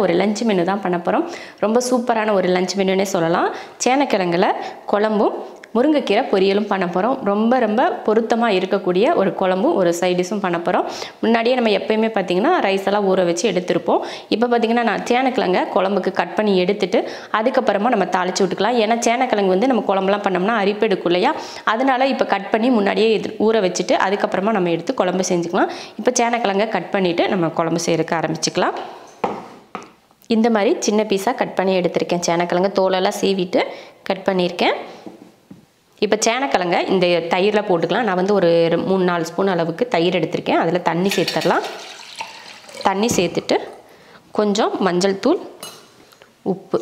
ஒரு lunch menu தான் பண்ண போகிறோம் ரொம்ப சூப்பரான ஒரு லஞ்ச் மெனுனே சொல்லலாம் சேனக்கிழங்குல குழம்பும் முருங்கைக்கீரை பொரியலும் பண்ண போகிறோம் ரொம்ப ரொம்ப பொருத்தமாக இருக்கக்கூடிய ஒரு குழம்பும் ஒரு சைடிஷும் பண்ண போகிறோம் முன்னாடியே நம்ம எப்பயுமே பார்த்திங்கன்னா ரைஸ் எல்லாம் ஊற வச்சு எடுத்திருப்போம் இப்போ பார்த்திங்கன்னா நான் சேனக்கிழங்க குழம்புக்கு கட் பண்ணி எடுத்துட்டு அதுக்கப்புறமா நம்ம தாளிச்சு விட்டுக்கலாம் ஏன்னா சேனக்கிழங்கு வந்து நம்ம குழம்புலாம் பண்ணோம்னா அரிப்பெடுக்கும் இல்லையா அதனால இப்போ கட் பண்ணி முன்னாடியே இது ஊற வச்சுட்டு அதுக்கப்புறமா நம்ம எடுத்து குழம்பு செஞ்சுக்கலாம் இப்போ சேனக்கிழங்க கட் பண்ணிவிட்டு நம்ம குழம்பு செய்யறதுக்கு ஆரம்பிச்சுக்கலாம் இந்த மாதிரி சின்ன பீஸாக கட் பண்ணி எடுத்திருக்கேன் சேனக்கிழங்கு தோலெல்லாம் சீவிட்டு கட் பண்ணியிருக்கேன் இப்போ சேனக்கிழங்க இந்த தயிரில் போட்டுக்கலாம் நான் வந்து ஒரு மூணு நாலு ஸ்பூன் அளவுக்கு தயிர் எடுத்திருக்கேன் அதில் தண்ணி சேர்த்துடலாம் தண்ணி சேர்த்துட்டு கொஞ்சம் மஞ்சள் தூள் உப்பு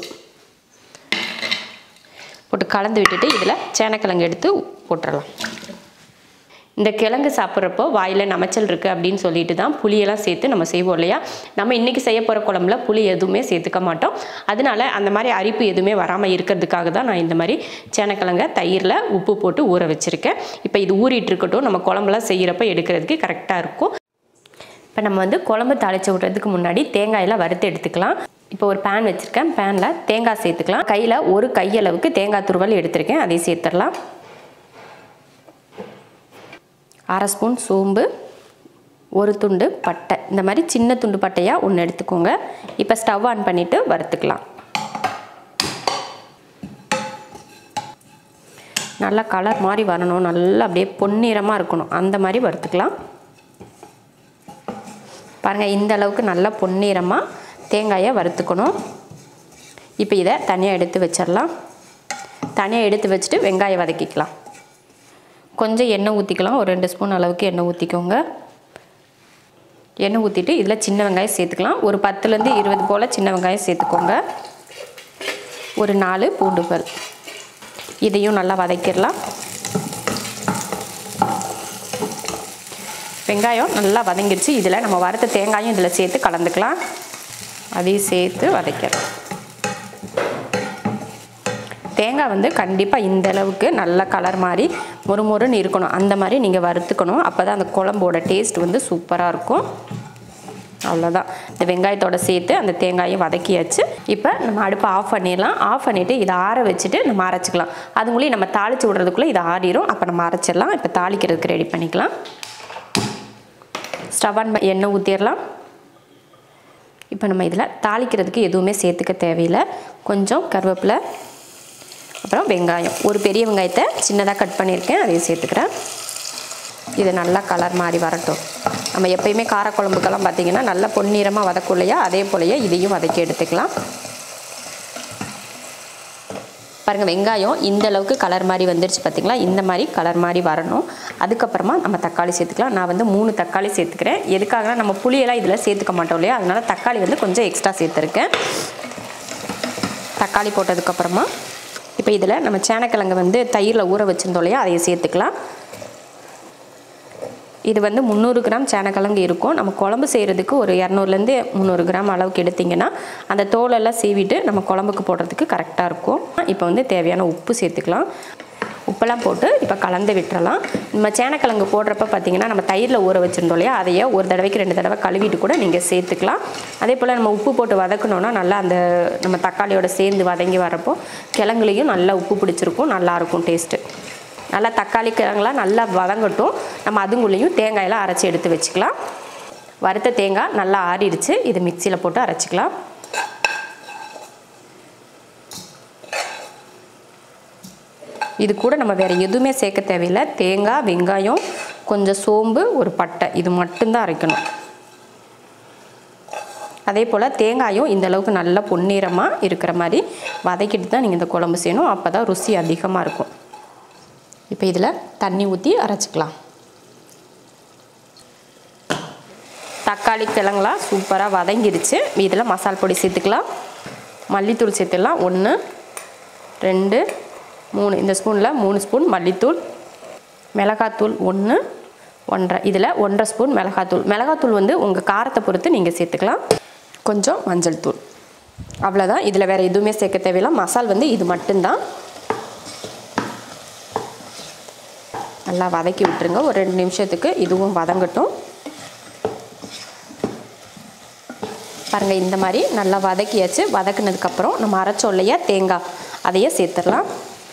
போட்டு கலந்து விட்டுட்டு இதில் சேனக்கிழங்கு எடுத்து போட்டுடலாம் இந்த கிழங்கு சாப்பிட்றப்போ வாயில் நமைச்சல் இருக்குது அப்படின்னு சொல்லிட்டு தான் புளியெல்லாம் சேர்த்து நம்ம செய்வோம் இல்லையா நம்ம இன்றைக்கி செய்ய போகிற குழம்புல புளி எதுவுமே சேர்த்துக்க மாட்டோம் அதனால அந்த மாதிரி அரிப்பு எதுவுமே வராமல் இருக்கிறதுக்காக தான் நான் இந்த மாதிரி சேனக்கிழங்க தயிரில் உப்பு போட்டு ஊற வச்சுருக்கேன் இப்போ இது ஊறிட்டு இருக்கட்டும் நம்ம குழம்புலாம் செய்கிறப்ப எடுக்கிறதுக்கு கரெக்டாக இருக்கும் இப்போ நம்ம வந்து குழம்பு தாளித்து விட்றதுக்கு முன்னாடி தேங்காயெல்லாம் வறுத்து எடுத்துக்கலாம் இப்போ ஒரு பேன் வச்சுருக்கேன் பேனில் தேங்காய் சேர்த்துக்கலாம் கையில் ஒரு கையளவுக்கு தேங்காய் துருவல் எடுத்திருக்கேன் அதையும் சேர்த்துடலாம் அரை ஸ்பூன் சோம்பு ஒரு துண்டு பட்டை இந்த மாதிரி சின்ன துண்டு பட்டையாக ஒன்று எடுத்துக்கோங்க இப்போ ஸ்டவ் ஆன் பண்ணிவிட்டு வறுத்துக்கலாம் நல்லா கலர் மாதிரி வரணும் நல்லா அப்படியே பொன்னிறமாக இருக்கணும் அந்த மாதிரி வறுத்துக்கலாம் பாருங்கள் இந்த அளவுக்கு நல்லா பொன்னிறமாக தேங்காயை வறுத்துக்கணும் இப்போ இதை தனியாக எடுத்து வச்சிடலாம் தனியாக எடுத்து வச்சுட்டு வெங்காயம் வதக்கிக்கலாம் கொஞ்சம் எண்ணெய் ஊற்றிக்கலாம் ஒரு ரெண்டு ஸ்பூன் அளவுக்கு எண்ணெய் ஊற்றிக்கோங்க எண்ணெய் ஊற்றிட்டு இதில் சின்ன வெங்காயம் சேர்த்துக்கலாம் ஒரு பத்துலேருந்து இருபது போல் சின்ன வெங்காயம் சேர்த்துக்கோங்க ஒரு நாலு பூண்டு பல் இதையும் நல்லா வதக்கிடலாம் வெங்காயம் நல்லா வதங்கிடுச்சு இதில் நம்ம வறுத்த தேங்காயும் இதில் சேர்த்து கலந்துக்கலாம் அதையும் சேர்த்து வதக்கலாம் தேங்காய் வந்து கண்டிப்பாக இந்த அளவுக்கு நல்ல கலர் மாதிரி மொறுமொறுன்னு இருக்கணும் அந்த மாதிரி நீங்கள் வறுத்துக்கணும் அப்போ தான் அந்த குழம்போட டேஸ்ட் வந்து சூப்பராக இருக்கும் அவ்வளோதான் இந்த வெங்காயத்தோட சேர்த்து அந்த தேங்காயும் வதக்கியாச்சு இப்போ நம்ம அடுப்பை ஆஃப் பண்ணிடலாம் ஆஃப் பண்ணிவிட்டு இதை ஆற வச்சுட்டு நம்ம அரைச்சிக்கலாம் அதுங்களையும் நம்ம தாளித்து விடுறதுக்குள்ளே இது ஆறிடும் அப்போ நம்ம அரைச்சிடலாம் இப்போ தாளிக்கிறதுக்கு ரெடி பண்ணிக்கலாம் ஸ்டவ் ஆன் எண்ணெய் ஊற்றிடலாம் இப்போ நம்ம இதில் தாளிக்கிறதுக்கு எதுவுமே சேர்த்துக்க தேவையில்லை கொஞ்சம் கருவேப்பிலை அப்புறம் வெங்காயம் ஒரு பெரிய வெங்காயத்தை சின்னதாக கட் பண்ணியிருக்கேன் அதையும் சேர்த்துக்கிறேன் இது நல்லா கலர் மாதிரி வரட்டும் நம்ம எப்பயுமே காரக்குழம்புக்கெல்லாம் பார்த்திங்கன்னா நல்லா பொன்னிறமாக வதக்கும் இல்லையா அதே போலயே இதையும் வதக்கி எடுத்துக்கலாம் பாருங்கள் வெங்காயம் இந்த அளவுக்கு கலர் மாதிரி வந்துருச்சு பார்த்திங்களா இந்த மாதிரி கலர் மாதிரி வரணும் அதுக்கப்புறமா நம்ம தக்காளி சேர்த்துக்கலாம் நான் வந்து மூணு தக்காளி சேர்த்துக்கிறேன் எதுக்காகனா நம்ம புளியெல்லாம் இதில் சேர்த்துக்க மாட்டோம் இல்லையா அதனால் தக்காளி வந்து கொஞ்சம் எக்ஸ்ட்ரா சேர்த்துருக்கேன் தக்காளி போட்டதுக்கப்புறமா இப்போ இதில் நம்ம சேனக்கிழங்கு வந்து தயிரில் ஊற வச்சுருந்தோம் இல்லையா அதையை சேர்த்துக்கலாம் இது வந்து முந்நூறு கிராம் சேனக்கிழங்கு இருக்கும் நம்ம குழம்பு செய்கிறதுக்கு ஒரு இரநூறுலேருந்து முந்நூறு கிராம் அளவுக்கு எடுத்திங்கன்னா அந்த தோலெல்லாம் சீவிட்டு நம்ம குழம்புக்கு போடுறதுக்கு கரெக்டாக இருக்கும் இப்போ வந்து தேவையான உப்பு சேர்த்துக்கலாம் உப்பெல்லாம் போட்டு இப்போ கலந்து விட்டுறலாம் நம்ம சேனக்கிழங்கு போடுறப்ப பார்த்தீங்கன்னா நம்ம தயிரில் ஊற வச்சுருந்தோம் இல்லையா அதையே ஒரு தடவைக்கு ரெண்டு தடவை கழுவிட்டு கூட நீங்கள் சேர்த்துக்கலாம் அதே போல் நம்ம உப்பு போட்டு வதக்கணுன்னா நல்லா அந்த நம்ம தக்காளியோட சேர்ந்து வதங்கி வரப்போ கிழங்குலையும் நல்லா உப்பு பிடிச்சிருக்கும் நல்லாயிருக்கும் டேஸ்ட்டு நல்லா தக்காளி கிழங்குலாம் நல்லா வதங்கட்டும் நம்ம அதுங்குள்ளேயும் தேங்காயெல்லாம் அரைச்சி எடுத்து வச்சுக்கலாம் வறுத்த தேங்காய் நல்லா ஆறிடுச்சு இது மிக்சியில் போட்டு அரைச்சிக்கலாம் இது கூட நம்ம வேறு எதுவுமே சேர்க்க தேவையில்லை தேங்காய் வெங்காயம் கொஞ்சம் சோம்பு ஒரு பட்டை இது மட்டும்தான் அரைக்கணும் அதே போல் தேங்காயும் இந்த அளவுக்கு நல்லா பொன்னிறமாக இருக்கிற மாதிரி வதக்கிட்டு தான் நீங்கள் இந்த குழம்பு செய்யணும் அப்போ தான் ருசி அதிகமாக இருக்கும் இப்போ இதில் தண்ணி ஊற்றி அரைச்சிக்கலாம் தக்காளி கிழங்குலாம் சூப்பராக வதங்கிடுச்சு இதில் மசால் பொடி சேர்த்துக்கலாம் மல்லித்தூள் சேர்த்துடலாம் ஒன்று ரெண்டு மூணு இந்த ஸ்பூனில் மூணு ஸ்பூன் மல்லித்தூள் மிளகாத்தூள் ஒன்று ஒன்றரை இதில் ஒன்றரை ஸ்பூன் மிளகாத்தூள் மிளகாத்தூள் வந்து உங்கள் காரத்தை பொறுத்து நீங்கள் சேர்த்துக்கலாம் கொஞ்சம் மஞ்சள் தூள் அவ்வளோதான் இதில் வேறு எதுவுமே சேர்க்க தேவையில்லை மசால் வந்து இது மட்டும்தான் நல்லா வதக்கி விட்டுருங்க ஒரு ரெண்டு நிமிஷத்துக்கு இதுவும் வதங்கட்டும் பாருங்கள் இந்த மாதிரி நல்லா வதக்கியாச்சு வதக்குனதுக்கப்புறம் நம்ம அரைச்சோம் இல்லையா தேங்காய் அதையே சேர்த்துடலாம்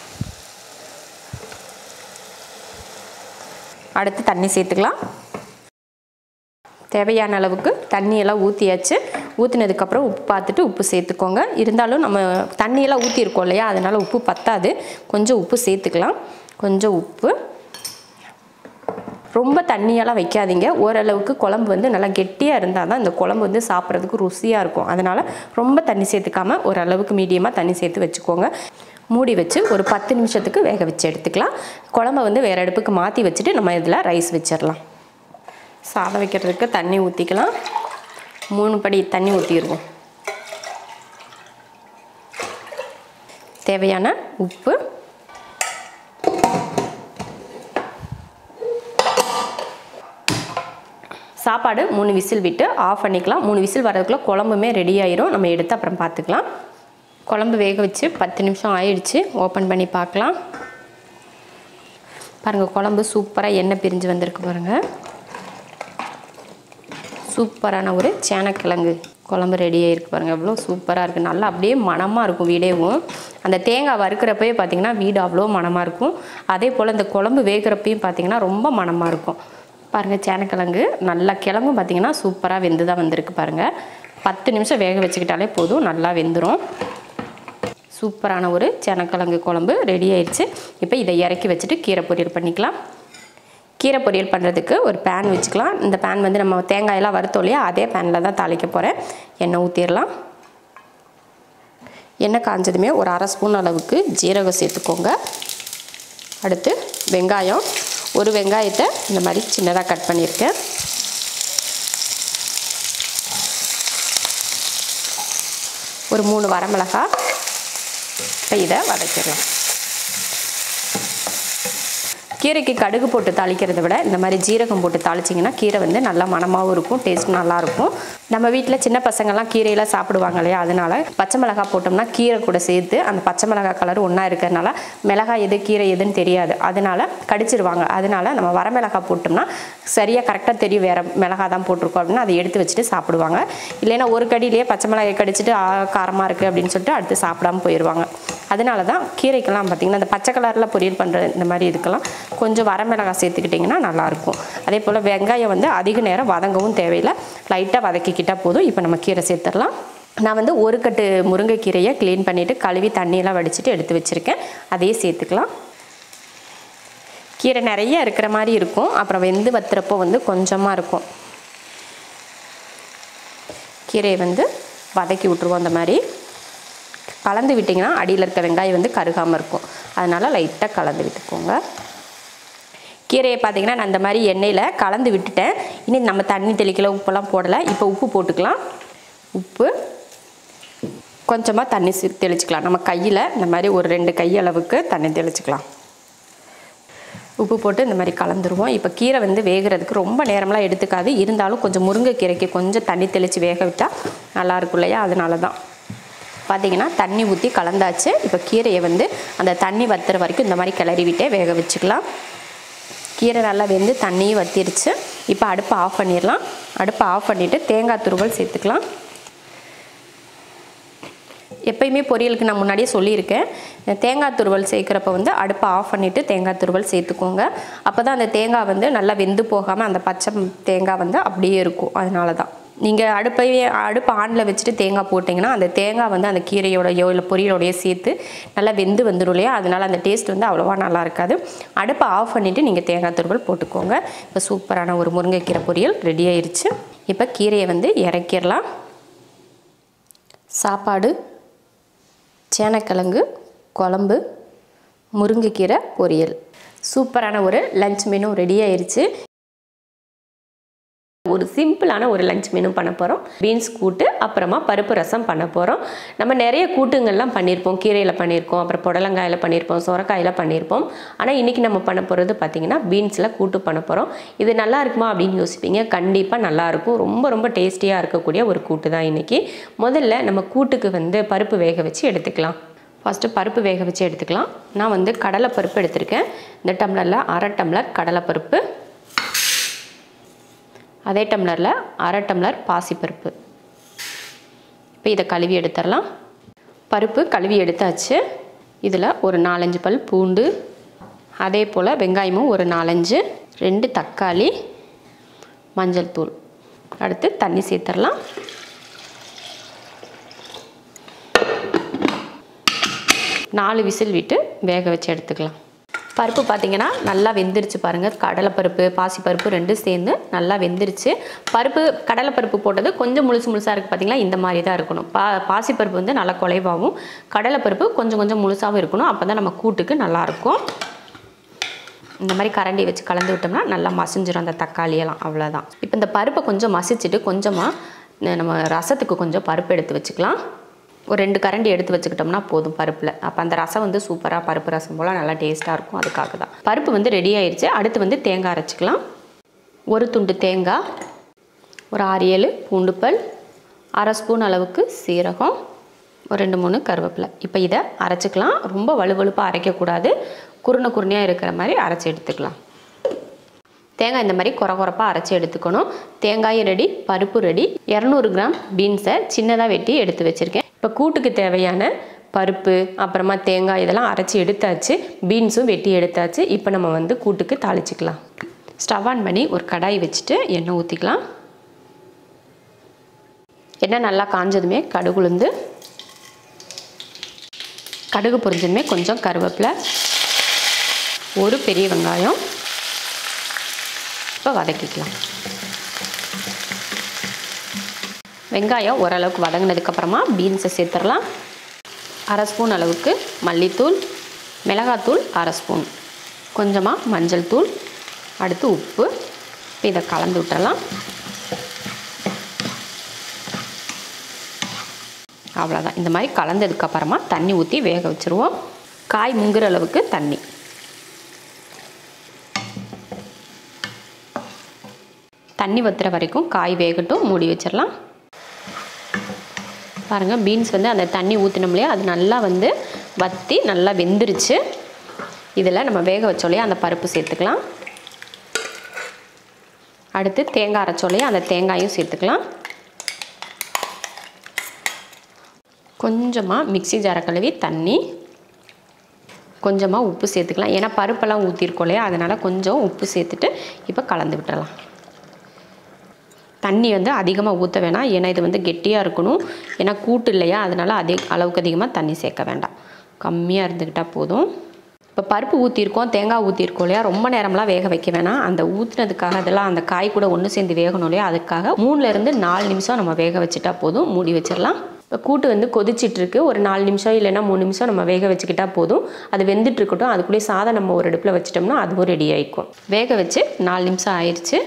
அடுத்து தண்ணி சேர்த்துக்கலாம் தேவையான அளவுக்கு தண்ணியெல்லாம் ஊற்றியாச்சு ஊற்றினதுக்கப்புறம் உப்பு பார்த்துட்டு உப்பு சேர்த்துக்கோங்க இருந்தாலும் நம்ம தண்ணியெல்லாம் ஊற்றிருக்கோம் இல்லையா அதனால் உப்பு பத்தாது கொஞ்சம் உப்பு சேர்த்துக்கலாம் கொஞ்சம் உப்பு ரொம்ப தண்ணியெல்லாம் வைக்காதீங்க ஓரளவுக்கு குழம்பு வந்து நல்லா கெட்டியாக இருந்தால் தான் இந்த குழம்பு வந்து சாப்பிட்றதுக்கு ருசியாக இருக்கும் அதனால் ரொம்ப தண்ணி சேர்த்துக்காமல் ஓரளவுக்கு மீடியமாக தண்ணி சேர்த்து வச்சுக்கோங்க மூடி வச்சு ஒரு பத்து நிமிஷத்துக்கு வேக வச்சு எடுத்துக்கலாம் குழம்ப வந்து வேறு அடுப்புக்கு மாற்றி வச்சுட்டு நம்ம இதில் ரைஸ் வச்சிடலாம் சாதம் வைக்கிறதுக்கு தண்ணி ஊற்றிக்கலாம் மூணு படி தண்ணி ஊற்றிடுவோம் தேவையான உப்பு சாப்பாடு மூணு விசில் விட்டு ஆஃப் பண்ணிக்கலாம் மூணு விசில் வரதுக்குள்ளே குழம்புமே ரெடி ஆயிரும் நம்ம எடுத்து அப்புறம் பார்த்துக்கலாம் குழம்பு வேக வச்சு பத்து நிமிஷம் ஆயிடுச்சு ஓப்பன் பண்ணி பார்க்கலாம் பாருங்கள் குழம்பு சூப்பராக எண்ணெய் பிரிஞ்சு வந்திருக்கு பாருங்கள் சூப்பரான ஒரு சேனக்கிழங்கு குழம்பு ரெடி ஆகிருக்கு பாருங்கள் எவ்வளோ சூப்பராக இருக்குது நல்லா அப்படியே மணமாக இருக்கும் வீடேவும் அந்த தேங்காய் வறுக்கிறப்பயே பார்த்தீங்கன்னா வீடு அவ்வளோ மணமாக இருக்கும் அதே போல் இந்த குழம்பு வேகிறப்பையும் பார்த்தீங்கன்னா ரொம்ப மணமாக இருக்கும் பாருங்கள் சேனக்கிழங்கு நல்லா கிழங்கும் பார்த்தீங்கன்னா சூப்பராக வெந்து தான் வந்திருக்கு பாருங்கள் பத்து நிமிஷம் வேக வச்சுக்கிட்டாலே போதும் நல்லா வெந்துடும் சூப்பரான ஒரு சேனக்கிழங்கு குழம்பு ரெடி ஆயிடுச்சு இப்போ இதை இறக்கி வச்சுட்டு கீரை பொரியல் பண்ணிக்கலாம் கீரை பொரியல் பண்ணுறதுக்கு ஒரு பேன் வச்சுக்கலாம் இந்த பேன் வந்து நம்ம தேங்காயெல்லாம் வறுத்தோம் இல்லையா அதே பேனில் தான் தாளிக்க போகிறேன் எண்ணெய் ஊற்றிடலாம் எண்ணெய் காஞ்சதுமே ஒரு அரை ஸ்பூன் அளவுக்கு ஜீரகம் சேர்த்துக்கோங்க அடுத்து வெங்காயம் ஒரு வெங்காயத்தை இந்த மாதிரி சின்னதாக கட் பண்ணியிருக்கேன் ஒரு மூணு வரமிளகாய் இப்போ இதை வதக்கிடலாம் கீரைக்கு கடுகு போட்டு தாளிக்கிறத விட இந்த மாதிரி ஜீரகம் போட்டு தாளிச்சிங்கன்னா கீரை வந்து நல்லா மணமாகவும் இருக்கும் டேஸ்ட் நல்லாயிருக்கும் நம்ம வீட்டில் சின்ன பசங்கள்லாம் கீரையெல்லாம் சாப்பிடுவாங்க இல்லையா அதனால பச்சை மிளகாய் போட்டோம்னா கீரை கூட சேர்த்து அந்த பச்சை மிளகாய் கலர் ஒன்றா இருக்கிறதுனால மிளகாய் எது கீரை எதுன்னு தெரியாது அதனால கடிச்சிருவாங்க அதனால நம்ம வரமிளகாய் போட்டோம்னா சரியாக கரெக்டாக தெரியும் வேறு மிளகாய் தான் போட்டிருக்கோம் அப்படின்னா அதை எடுத்து வச்சுட்டு சாப்பிடுவாங்க இல்லைன்னா ஒரு கடியிலேயே பச்சை மிளகாய் கடிச்சிட்டு ஆ, காரமாக இருக்குது அப்படின்னு சொல்லிட்டு அடுத்து சாப்பிடாம போயிடுவாங்க அதனால தான் கீரைக்கெல்லாம் பார்த்திங்கன்னா இந்த பச்சை கலரில் பொரியல் பண்ணுற இந்த மாதிரி இதுக்கெல்லாம் கொஞ்சம் வரமிளகாய் சேர்த்துக்கிட்டிங்கன்னா நல்லாயிருக்கும் அதே போல் வெங்காயம் வந்து அதிக நேரம் வதங்கவும் தேவையில்லை லைட்டாக வதக்கிக்கிட்டால் போதும் இப்போ நம்ம கீரை சேர்த்துடலாம் நான் வந்து ஒரு கட்டு முருங்கைக்கீரையை க்ளீன் பண்ணிவிட்டு கழுவி தண்ணியெல்லாம் வடிச்சிட்டு எடுத்து வச்சுருக்கேன் அதையே சேர்த்துக்கலாம் கீரை நிறைய இருக்கிற மாதிரி இருக்கும் அப்புறம் வெந்து வத்துறப்போ வந்து கொஞ்சமாக இருக்கும் கீரையை வந்து வதக்கி விட்ருவோம் அந்த மாதிரி கலந்து விட்டிங்கன்னா அடியில் இருக்க வெங்காயம் வந்து கருகாமல் இருக்கும் அதனால் லைட்டாக கலந்து விட்டுக்கோங்க கீரையை பார்த்தீங்கன்னா நான் இந்த மாதிரி எண்ணெயில் கலந்து விட்டுட்டேன் இனி நம்ம தண்ணி தெளிக்கல உப்பெல்லாம் போடலை இப்போ உப்பு போட்டுக்கலாம் உப்பு கொஞ்சமாக தண்ணி சி- தெளிச்சுக்கலாம் நம்ம கையில் இந்த மாதிரி ஒரு ரெண்டு கை அளவுக்கு தண்ணி தெளிச்சுக்கலாம் உப்பு போட்டு இந்த மாதிரி கலந்துருவோம் இப்போ கீரை வந்து வேகிறதுக்கு ரொம்ப நேரம்லாம் எடுத்துக்காது இருந்தாலும் கொஞ்சம் முருங்கைக்கீரைக்கு கொஞ்சம் தண்ணி தெளித்து வேக விட்டால் நல்லா இருக்கும் இல்லையா அதனால தான் பார்த்தீங்கன்னா தண்ணி ஊற்றி கலந்தாச்சு இப்போ கீரையை வந்து அந்த தண்ணி வத்துற வரைக்கும் இந்த மாதிரி கிளறி விட்டே வேக வச்சுக்கலாம் கீரை நல்லா வெந்து தண்ணியும் வத்திருச்சு இப்போ அடுப்பை ஆஃப் பண்ணிடலாம் அடுப்பை ஆஃப் பண்ணிவிட்டு தேங்காய் துருவல் சேர்த்துக்கலாம் எப்பயுமே பொரியலுக்கு நான் முன்னாடியே சொல்லியிருக்கேன் தேங்காய் துருவல் சேர்க்குறப்ப வந்து அடுப்பை ஆஃப் பண்ணிவிட்டு தேங்காய் துருவல் சேர்த்துக்கோங்க அப்போ தான் அந்த தேங்காய் வந்து நல்லா வெந்து போகாமல் அந்த பச்சை தேங்காய் வந்து அப்படியே இருக்கும் அதனால தான் நீங்கள் அடுப்பையே அடுப்பு ஆனில் வச்சுட்டு தேங்காய் போட்டிங்கன்னா அந்த தேங்காய் வந்து அந்த கீரையோடையோ இல்லை பொரியலோடையோ சேர்த்து நல்லா வெந்து வந்துடும் இல்லையா அதனால் அந்த டேஸ்ட் வந்து அவ்வளோவா நல்லா இருக்காது அடுப்பை ஆஃப் பண்ணிவிட்டு நீங்கள் தேங்காய் துருவல் போட்டுக்கோங்க இப்போ சூப்பரான ஒரு முருங்கைக்கீரை பொரியல் ரெடி ஆயிருச்சு இப்போ கீரையை வந்து இறக்கிடலாம் சாப்பாடு சேனக்கிழங்கு குழம்பு முருங்கைக்கீரை பொரியல் சூப்பரான ஒரு லஞ்ச் மெனு ரெடி ஆயிருச்சு ஒரு சிம்பிளான ஒரு லஞ்ச் மெனு பண்ண போகிறோம் பீன்ஸ் கூட்டு அப்புறமா பருப்பு ரசம் பண்ண போகிறோம் நம்ம நிறைய கூட்டுங்கள்லாம் பண்ணியிருப்போம் கீரையில் பண்ணியிருக்கோம் அப்புறம் புடலங்காயில் பண்ணியிருப்போம் சொரக்காயில் பண்ணியிருப்போம் ஆனால் இன்றைக்கி நம்ம பண்ண போகிறது பார்த்திங்கன்னா பீன்ஸில் கூட்டு பண்ண போகிறோம் இது நல்லா இருக்குமா அப்படின்னு யோசிப்பீங்க கண்டிப்பாக நல்லாயிருக்கும் ரொம்ப ரொம்ப டேஸ்டியாக இருக்கக்கூடிய ஒரு கூட்டு தான் இன்றைக்கி முதல்ல நம்ம கூட்டுக்கு வந்து பருப்பு வேக வச்சு எடுத்துக்கலாம் ஃபஸ்ட்டு பருப்பு வேக வச்சு எடுத்துக்கலாம் நான் வந்து கடலைப்பருப்பு எடுத்திருக்கேன் இந்த டம்ளரில் அரை டம்ளர் கடலைப்பருப்பு அதே டம்ளரில் அரை டம்ளர் பாசிப்பருப்பு இப்போ இதை கழுவி எடுத்துடலாம் பருப்பு கழுவி எடுத்தாச்சு இதில் ஒரு நாலஞ்சு பல் பூண்டு அதே போல் வெங்காயமும் ஒரு நாலஞ்சு ரெண்டு தக்காளி மஞ்சள் தூள் அடுத்து தண்ணி சேர்த்துடலாம் நாலு விசில் விட்டு வேக வச்சு எடுத்துக்கலாம் பருப்பு பார்த்தீங்கன்னா நல்லா வெந்துருச்சு பாருங்கள் கடலைப்பருப்பு பாசிப்பருப்பு ரெண்டும் சேர்ந்து நல்லா வெந்துருச்சு பருப்பு கடலைப்பருப்பு போட்டது கொஞ்சம் முழுசு முழுசாக இருக்குது பார்த்தீங்களா இந்த மாதிரி தான் இருக்கணும் பா பாசிப்பருப்பு வந்து நல்லா குலைவாகவும் கடலைப்பருப்பு கொஞ்சம் கொஞ்சம் முழுசாகவும் இருக்கணும் அப்போ தான் நம்ம கூட்டுக்கு நல்லாயிருக்கும் இந்த மாதிரி கரண்டி வச்சு கலந்து விட்டோம்னா நல்லா மசிஞ்சிடும் அந்த தக்காளியெல்லாம் அவ்வளோதான் இப்போ இந்த பருப்பை கொஞ்சம் மசிச்சுட்டு கொஞ்சமாக நம்ம ரசத்துக்கு கொஞ்சம் பருப்பு எடுத்து வச்சுக்கலாம் ஒரு ரெண்டு கரண்டி எடுத்து வச்சுக்கிட்டோம்னா போதும் பருப்பில் அப்போ அந்த ரசம் வந்து சூப்பராக பருப்பு ரசம் போல் நல்லா டேஸ்ட்டாக இருக்கும் அதுக்காக தான் பருப்பு வந்து ரெடி ஆயிடுச்சு அடுத்து வந்து தேங்காய் அரைச்சிக்கலாம் ஒரு துண்டு தேங்காய் ஒரு ஆறு ஏழு பூண்டுப்பல் அரை ஸ்பூன் அளவுக்கு சீரகம் ஒரு ரெண்டு மூணு கருவேப்பிலை இப்போ இதை அரைச்சிக்கலாம் ரொம்ப வலுவழுப்பாக அரைக்கக்கூடாது குருணை குருணையாக இருக்கிற மாதிரி அரைச்சி எடுத்துக்கலாம் தேங்காய் இந்த மாதிரி குறை குறைப்பாக அரைச்சி எடுத்துக்கணும் தேங்காயும் ரெடி பருப்பு ரெடி இரநூறு கிராம் பீன்ஸை சின்னதாக வெட்டி எடுத்து வச்சுருக்கேன் இப்போ கூட்டுக்கு தேவையான பருப்பு அப்புறமா தேங்காய் இதெல்லாம் அரைச்சி எடுத்தாச்சு பீன்ஸும் வெட்டி எடுத்தாச்சு இப்போ நம்ம வந்து கூட்டுக்கு தாளிச்சிக்கலாம் ஸ்டவ் ஆன் பண்ணி ஒரு கடாய் வச்சுட்டு எண்ணெய் ஊற்றிக்கலாம் எண்ணெய் நல்லா காஞ்சதுமே கடுகுளுந்து கடுகு பொரிஞ்சதுமே கொஞ்சம் கருவேப்பிலை ஒரு பெரிய வெங்காயம் இப்போ வதக்கிக்கலாம் வெங்காயம் ஓரளவுக்கு வதங்கினதுக்கப்புறமா பீன்ஸை சேர்த்துடலாம் அரை ஸ்பூன் அளவுக்கு மல்லித்தூள் மிளகாத்தூள் அரை ஸ்பூன் கொஞ்சமாக மஞ்சள் தூள் அடுத்து உப்பு இப்போ இதை கலந்து விட்டுறலாம் அவ்வளோதான் இந்த மாதிரி கலந்ததுக்கப்புறமா தண்ணி ஊற்றி வேக வச்சுருவோம் காய் முங்குற அளவுக்கு தண்ணி தண்ணி வத்துற வரைக்கும் காய் வேகட்டும் மூடி வச்சிடலாம் பாருங்கள் பீன்ஸ் வந்து அந்த தண்ணி ஊற்றினோம் இல்லையா அது நல்லா வந்து வற்றி நல்லா வெந்துருச்சு இதில் நம்ம வேக வச்சோலையே அந்த பருப்பு சேர்த்துக்கலாம் அடுத்து தேங்காய் அரைச்சோலையே அந்த தேங்காயும் சேர்த்துக்கலாம் கொஞ்சமாக மிக்சி ஜாரை கழுவி தண்ணி கொஞ்சமாக உப்பு சேர்த்துக்கலாம் ஏன்னா பருப்பெல்லாம் ஊற்றிருக்கோம் இல்லையா அதனால் கொஞ்சம் உப்பு சேர்த்துட்டு இப்போ கலந்து விட்டுறலாம் தண்ணி வந்து அதிகமாக ஊற்ற வேணாம் ஏன்னா இது வந்து கெட்டியாக இருக்கணும் ஏன்னா கூட்டு இல்லையா அதனால் அதிக அளவுக்கு அதிகமாக தண்ணி சேர்க்க வேண்டாம் கம்மியாக இருந்துக்கிட்டால் போதும் இப்போ பருப்பு ஊற்றிருக்கோம் தேங்காய் ஊற்றிருக்கோம் இல்லையா ரொம்ப நேரம்லாம் வேக வைக்க வேணாம் அந்த ஊற்றுனதுக்காக அதெல்லாம் அந்த காய் கூட ஒன்று சேர்ந்து வேகணும் இல்லையா அதுக்காக மூணுலேருந்து நாலு நிமிஷம் நம்ம வேக வச்சுட்டா போதும் மூடி வச்சிடலாம் இப்போ கூட்டு வந்து கொதிச்சிட்டு இருக்கு ஒரு நாலு நிமிஷம் இல்லைன்னா மூணு நிமிஷம் நம்ம வேக வச்சுக்கிட்டா போதும் அது வெந்துட்டு இருக்கட்டும் அதுக்குள்ளேயே சாதம் நம்ம ஒரு அடுப்பில் வச்சிட்டோம்னா அதுவும் ரெடி ஆகிக்கும் வேக வச்சு நாலு நிமிஷம் ஆயிடுச்சு